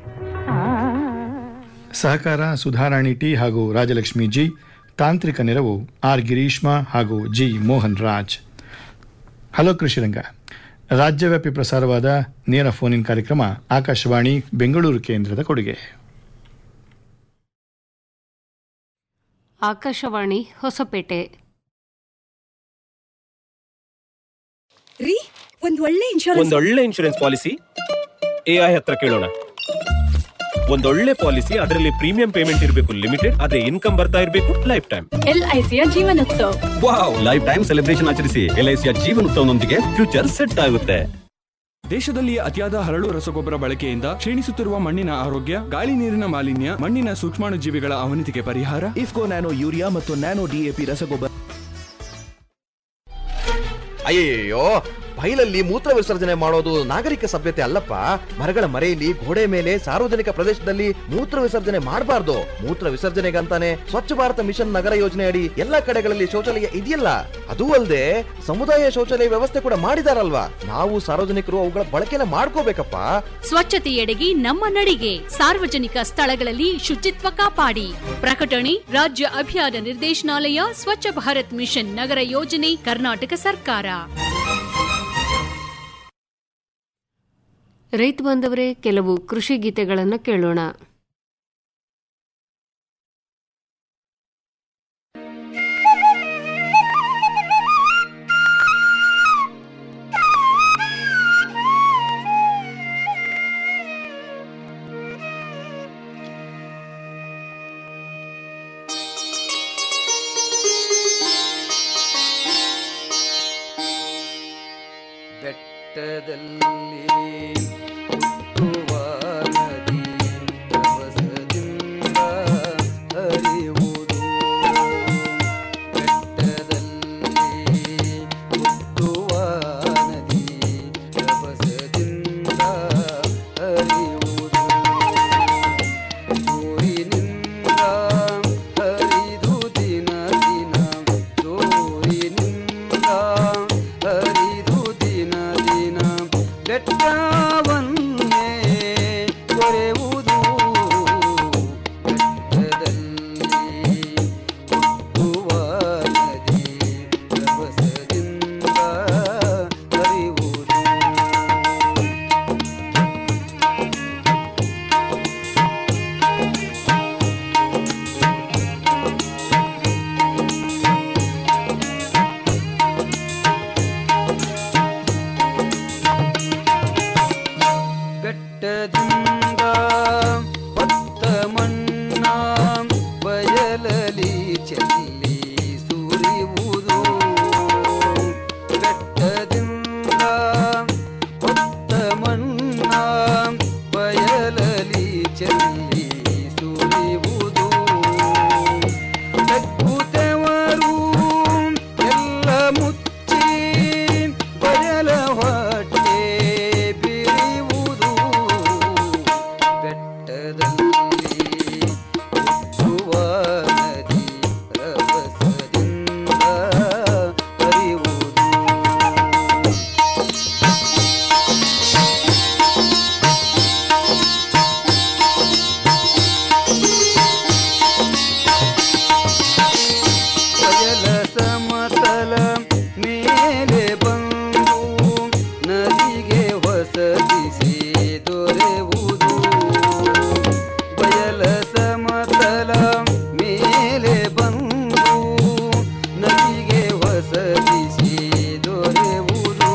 ಸಹಕಾರ ಸುಧಾರಾಣಿ ಟಿ ಹಾಗೂ ರಾಜಲಕ್ಷ್ಮಿ ಜಿ ತಾಂತ್ರಿಕ ನೆರವು ಆರ್ ಗಿರೀಶ್ಮಾ ಹಾಗೂ ಜಿ ಮೋಹನ್ ರಾಜ್ ಹಲೋ ಕೃಷಿರಂಗ ರಾಜ್ಯವ್ಯಾಪಿ ಪ್ರಸಾರವಾದ ನೇರ ಫೋನ್ ಇನ್ ಕಾರ್ಯಕ್ರಮ ಆಕಾಶವಾಣಿ ಬೆಂಗಳೂರು ಕೇಂದ್ರದ ಕೊಡುಗೆ ಆಕಾಶವಾಣಿ ಹೊಸಪೇಟೆ ರೀ ಒಂದ್ ಒಳ್ಳೆ ಇನ್ಶೂರೆನ್ಸ್ ಒಂದೊಳ್ಳೆ ಇನ್ಶೂರೆನ್ಸ್ ಪಾಲಿಸಿ ಎಐ ಹತ್ರ ಕೇಳೋಣ ಒಂದೊಳ್ಳೆ ಪಾಲಿಸಿ ಅದರಲ್ಲಿ ಪ್ರೀಮಿಯಂ ಪೇಮೆಂಟ್ ಇರಬೇಕು ಲಿಮಿಟೆಡ್ ಅದೇ ಇನ್ಕಮ್ ಬರ್ತಾ ಇರಬೇಕು ಲೈಫ್ ಟೈಮ್ ಎಲ್ಐಸಿಯ ಜೀವನೋತ್ಸವ ವಾವ್ ಲೈಫ್ ಟೈಮ್ ಸೆಲೆಬ್ರೇಷನ್ ಆಚರಿಸಿ ಎಲ್ಐಸಿಯ ಜೀವನೋತ್ಸವನೊಂದಿಗೆ ಫ್ಯೂಚರ್ ಸೆಟ್ ಆಗುತ್ತೆ ದೇಶದಲ್ಲಿ ಅತಿಯಾದ ಹರಳು ರಸಗೊಬ್ಬರ ಬಳಕೆಯಿಂದ ಕ್ಷೀಣಿಸುತ್ತಿರುವ ಮಣ್ಣಿನ ಆರೋಗ್ಯ ಗಾಳಿ ನೀರಿನ ಮಾಲಿನ್ಯ ಮಣ್ಣಿನ ಸೂಕ್ಷ್ಮಾಣುಜೀವಿಗಳ ಅವನತಿಗೆ ಪರಿಹಾರ ಇಫ್ಕೋ ನ್ಯಾನೋ ಯೂರಿಯಾ ಮತ್ತು ನ್ಯಾನೋ ಡಿಎಪಿ ರಸಗೊಬ್ಬರ ಅಯ್ಯಯ್ಯೋ ಬೈಲಲ್ಲಿ ಮೂತ್ರ ವಿಸರ್ಜನೆ ಮಾಡೋದು ನಾಗರಿಕ ಸಭ್ಯತೆ ಅಲ್ಲಪ್ಪ ಮರಗಳ ಮರೆಯಲ್ಲಿ ಗೋಡೆ ಮೇಲೆ ಸಾರ್ವಜನಿಕ ಪ್ರದೇಶದಲ್ಲಿ ಮೂತ್ರ ವಿಸರ್ಜನೆ ಮಾಡಬಾರ್ದು ಮೂತ್ರ ವಿಸರ್ಜನೆಗಂತಾನೆ ಸ್ವಚ್ಛ ಭಾರತ ಮಿಷನ್ ನಗರ ಯೋಜನೆ ಅಡಿ ಎಲ್ಲಾ ಕಡೆಗಳಲ್ಲಿ ಶೌಚಾಲಯ ಇದೆಯಲ್ಲ ಅದೂ ಅಲ್ಲದೆ ಸಮುದಾಯ ಶೌಚಾಲಯ ವ್ಯವಸ್ಥೆ ಕೂಡ ಮಾಡಿದಾರಲ್ವಾ ನಾವು ಸಾರ್ವಜನಿಕರು ಅವುಗಳ ಬಳಕೆನ ಮಾಡ್ಕೋಬೇಕಪ್ಪ ಸ್ವಚ್ಛತೆಯೆಡೆಗೆ ನಮ್ಮ ನಡಿಗೆ ಸಾರ್ವಜನಿಕ ಸ್ಥಳಗಳಲ್ಲಿ ಶುಚಿತ್ವ ಕಾಪಾಡಿ ಪ್ರಕಟಣೆ ರಾಜ್ಯ ಅಭಿಯಾನ ನಿರ್ದೇಶನಾಲಯ ಸ್ವಚ್ಛ ಭಾರತ್ ಮಿಷನ್ ನಗರ ಯೋಜನೆ ಕರ್ನಾಟಕ ಸರ್ಕಾರ ರೈತ ಬಾಂಧವರೇ ಕೆಲವು ಕೃಷಿ ಗೀತೆಗಳನ್ನು ಕೇಳೋಣ ಬೆಟ್ಟದಲ್ಲಿ ಹುಟ್ಟುವ ನದಿ ರಭಸದಿಂದ ಹರಿಯುವುದು ಬೆಟ್ಟದಲ್ಲಿ ಹುಟ್ಟುವ ನದಿ ರಭಸದಿಂದ ಹರಿಯುವುದು ಜೋರಿನಿಂದ ಹರಿದು ದಿನ ದಿನ ಜೋರಿನಿಂದ ಹರಿದು ದಿನ ದಿನ ಬೆಟ್ಟವನ್ನೇ ಮೇಲೆ ಬಂದು ನದಿಗೆ ಹೊಸದಿಸಿ ದೊರೆಯುವುದು ಬಯಲ ಸಮತಲ ಮೇಲೆ ಬಂದು ನದಿಗೆ ಹೊಸದಿಸಿ ದೊರೆಯುವುದು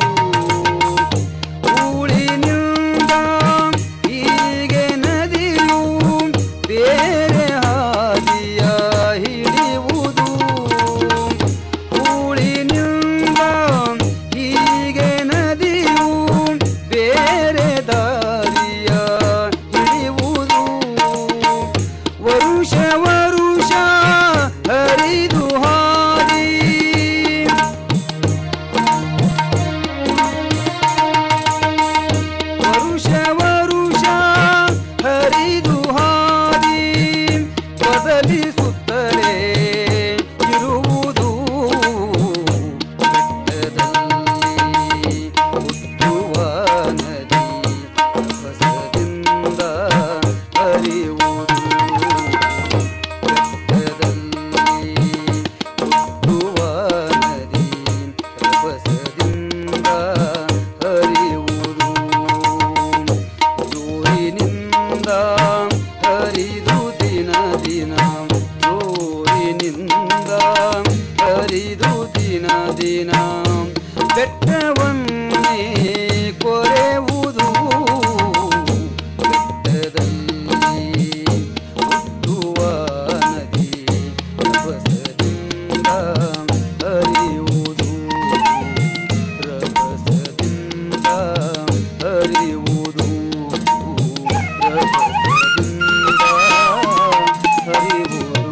ಊಳಿನಿಂದ ಹೀಗೆ ನದಿಯು ಬೇರೆ ಹಾದಿಯ ಹಿಡಿಯುವುದು ಊಳಿನಿಂದ ಹೀಗೆ ನದಿಯು ಬೇರೆ ದಾರಿಯ ಹಿಡಿಯುವುದು ವರುಷ ವರುಷ ಹರಿದು ಹಾದಿ ವರುಷ ವರುಷ ಹರಿದು ಹಾದಿ ಬದಲಿಸುತ್ತಲೇ ಇರುವುದು ಬೆಟ್ಟದಲ್ಲಿ ಹುಟ್ಟುವ ನದಿ ಹೊಸದಿಂದ ಹರಿಯುವುದು ಬೆಟ್ಟದಲ್ಲಿ ಹುಟ್ಟುವ ನದಿ ರಭಸದಿಂದ ಹರಿಯುವುದು ಜೋರಿನಿಂದ ಹರಿದು ದಿನ ದಿನ ಜೋರಿನಿಂದ ಹರಿದು ದಿನ ದಿನ ಬೆಟ್ಟವನ್ನೇ ಕೊರೆಯುವುದು ಬೆಟ್ಟದಲ್ಲಿ ಹುಟ್ಟುವ ನದಿ ರಭಸದಿಂದ ಹರಿಯುವುದು ರಭಸದಿಂದ ಹರಿಯುವುದು ರಭಸದಿಂದ ಹರಿಯುವುದು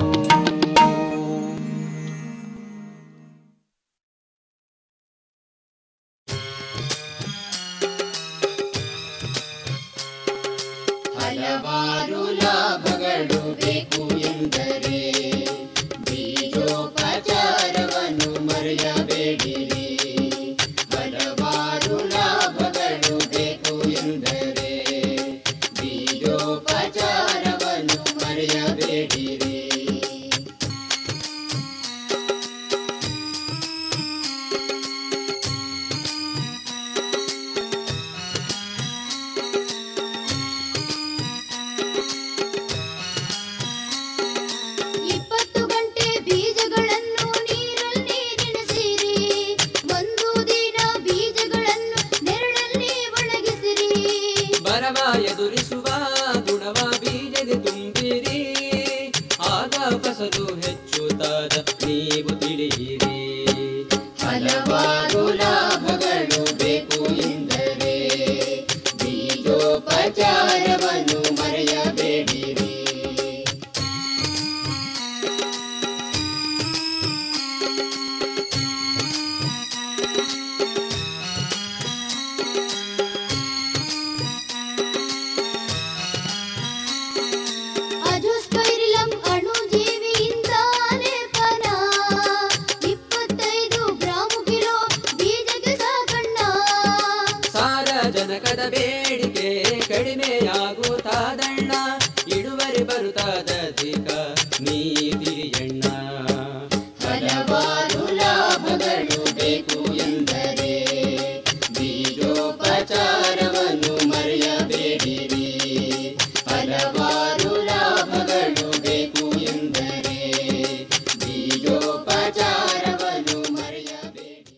ಹಲವಾರು ಲಾಭಗಳು ಬೇಕು ಎಂದರೆ ಬೀಜೋಪಚಾರವನ್ನು ಮರೆಯಬೇಡಿರಿ ಹಲವಾರು ಲಾಭಗಳು ಬೇಕು ಎಂದರೆ ಬೀಜೋಪಚಾರವನ್ನು ಮರೆಯಬೇಡಿರಿ ಇಪ್ಪತ್ತು ಗಂಟೆ ಬೀಜಗಳನ್ನು ನೀರಲ್ಲಿ ನೆನೆಸಿರಿ ಒಂದು ದಿನ ಬೀಜಗಳನ್ನು ನೆರಳಲ್ಲಿ ಒಣಗಿಸಿರಿ ಬರವ ಎದುರಿಸುವ ಗುಣವ ಬೀಜದೆ ತುಂಬಿರಿ ಆಗ ಫಸಲು ಹೆಚ್ಚುತ್ತಾದ ನೀವು ತಿಳಿಯಿರಿ ಹಲವಾರು ಲಾಭಗಳು ಬೇಕು ಎಂದರೆ ಬೀಜೋಪಚಾರವನ್ನು ಮರೆಯಬೇಡಿರಿ ಅಜೋಸ್ಪೈರಿಲಂ ಅಣುಜೀವಿಯಿಂದ ಲೇಪನ ಇಪ್ಪತ್ತೈದು ಗ್ರಾಂ ಕಿಲೋ ಬೀಜಕ್ಕೆ ಸಾಕಣ್ಣ ಸಾರಜನಕದ ಬೇಡಿಕೆ ಕಡಿಮೆಯಾಗುತ್ತಾದಣ್ಣ ಇಳುವರಿ ಬರುತ್ತಾದಧಿಕ ನೀತಿರಿಯಣ್ಣ ಹಲವಾರು ಲಾಭಗಳು ಬೇಕು ಎಂದರೆ ಬೀಜೋಪಚಾರವನ್ನು ಮರೆಯಬೇಡಿರಿ ಹಲವಾರು ಲಾಭಗಳು ಬೇಕು ಎಂದರೆ ಬೀಜೋಪಚಾರವನ್ನು ಮರೆಯಬೇಡಿ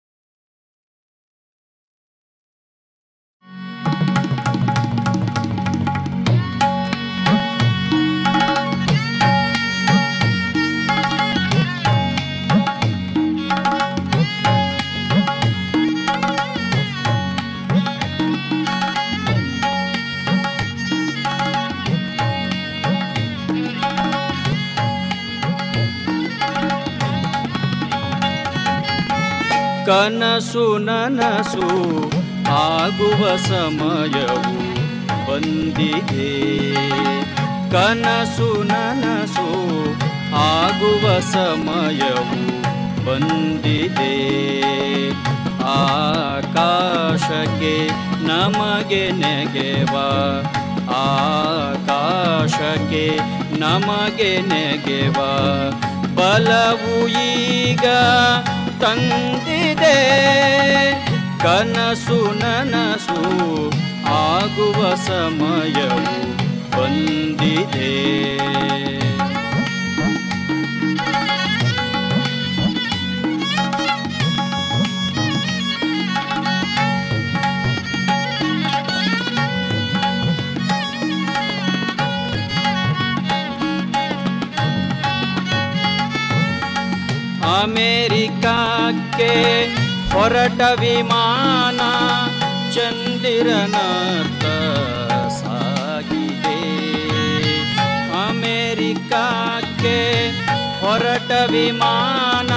ಕನಸು ನನಸು ಆಗುವ ಸಮಯವು ಬಂದಿದೆ ಕನಸು ನನಸು ಆಗುವ ಸಮಯವು ಬಂದಿದೆ ಆಕಾಶಕ್ಕೆ ನಮಗೆ ನೆಗೆವ ಆಕಾಶಕ್ಕೆ ನಮಗೆ ನೆಗೆವ ಬಲವು ಈಗ ತಂದಿದೆ ಕನಸು ನನಸು ಆಗುವ ಸಮಯವು ಬಂದಿದೆ ಅಮೇರಿಕಕ್ಕೆ ಹೊರಟ ವಿಮಾನ ಚಂದಿರನತ್ತ ಸಾಗಿದೆ ಅಮೇರಿಕಕ್ಕೆ ಹೊರಟ ವಿಮಾನ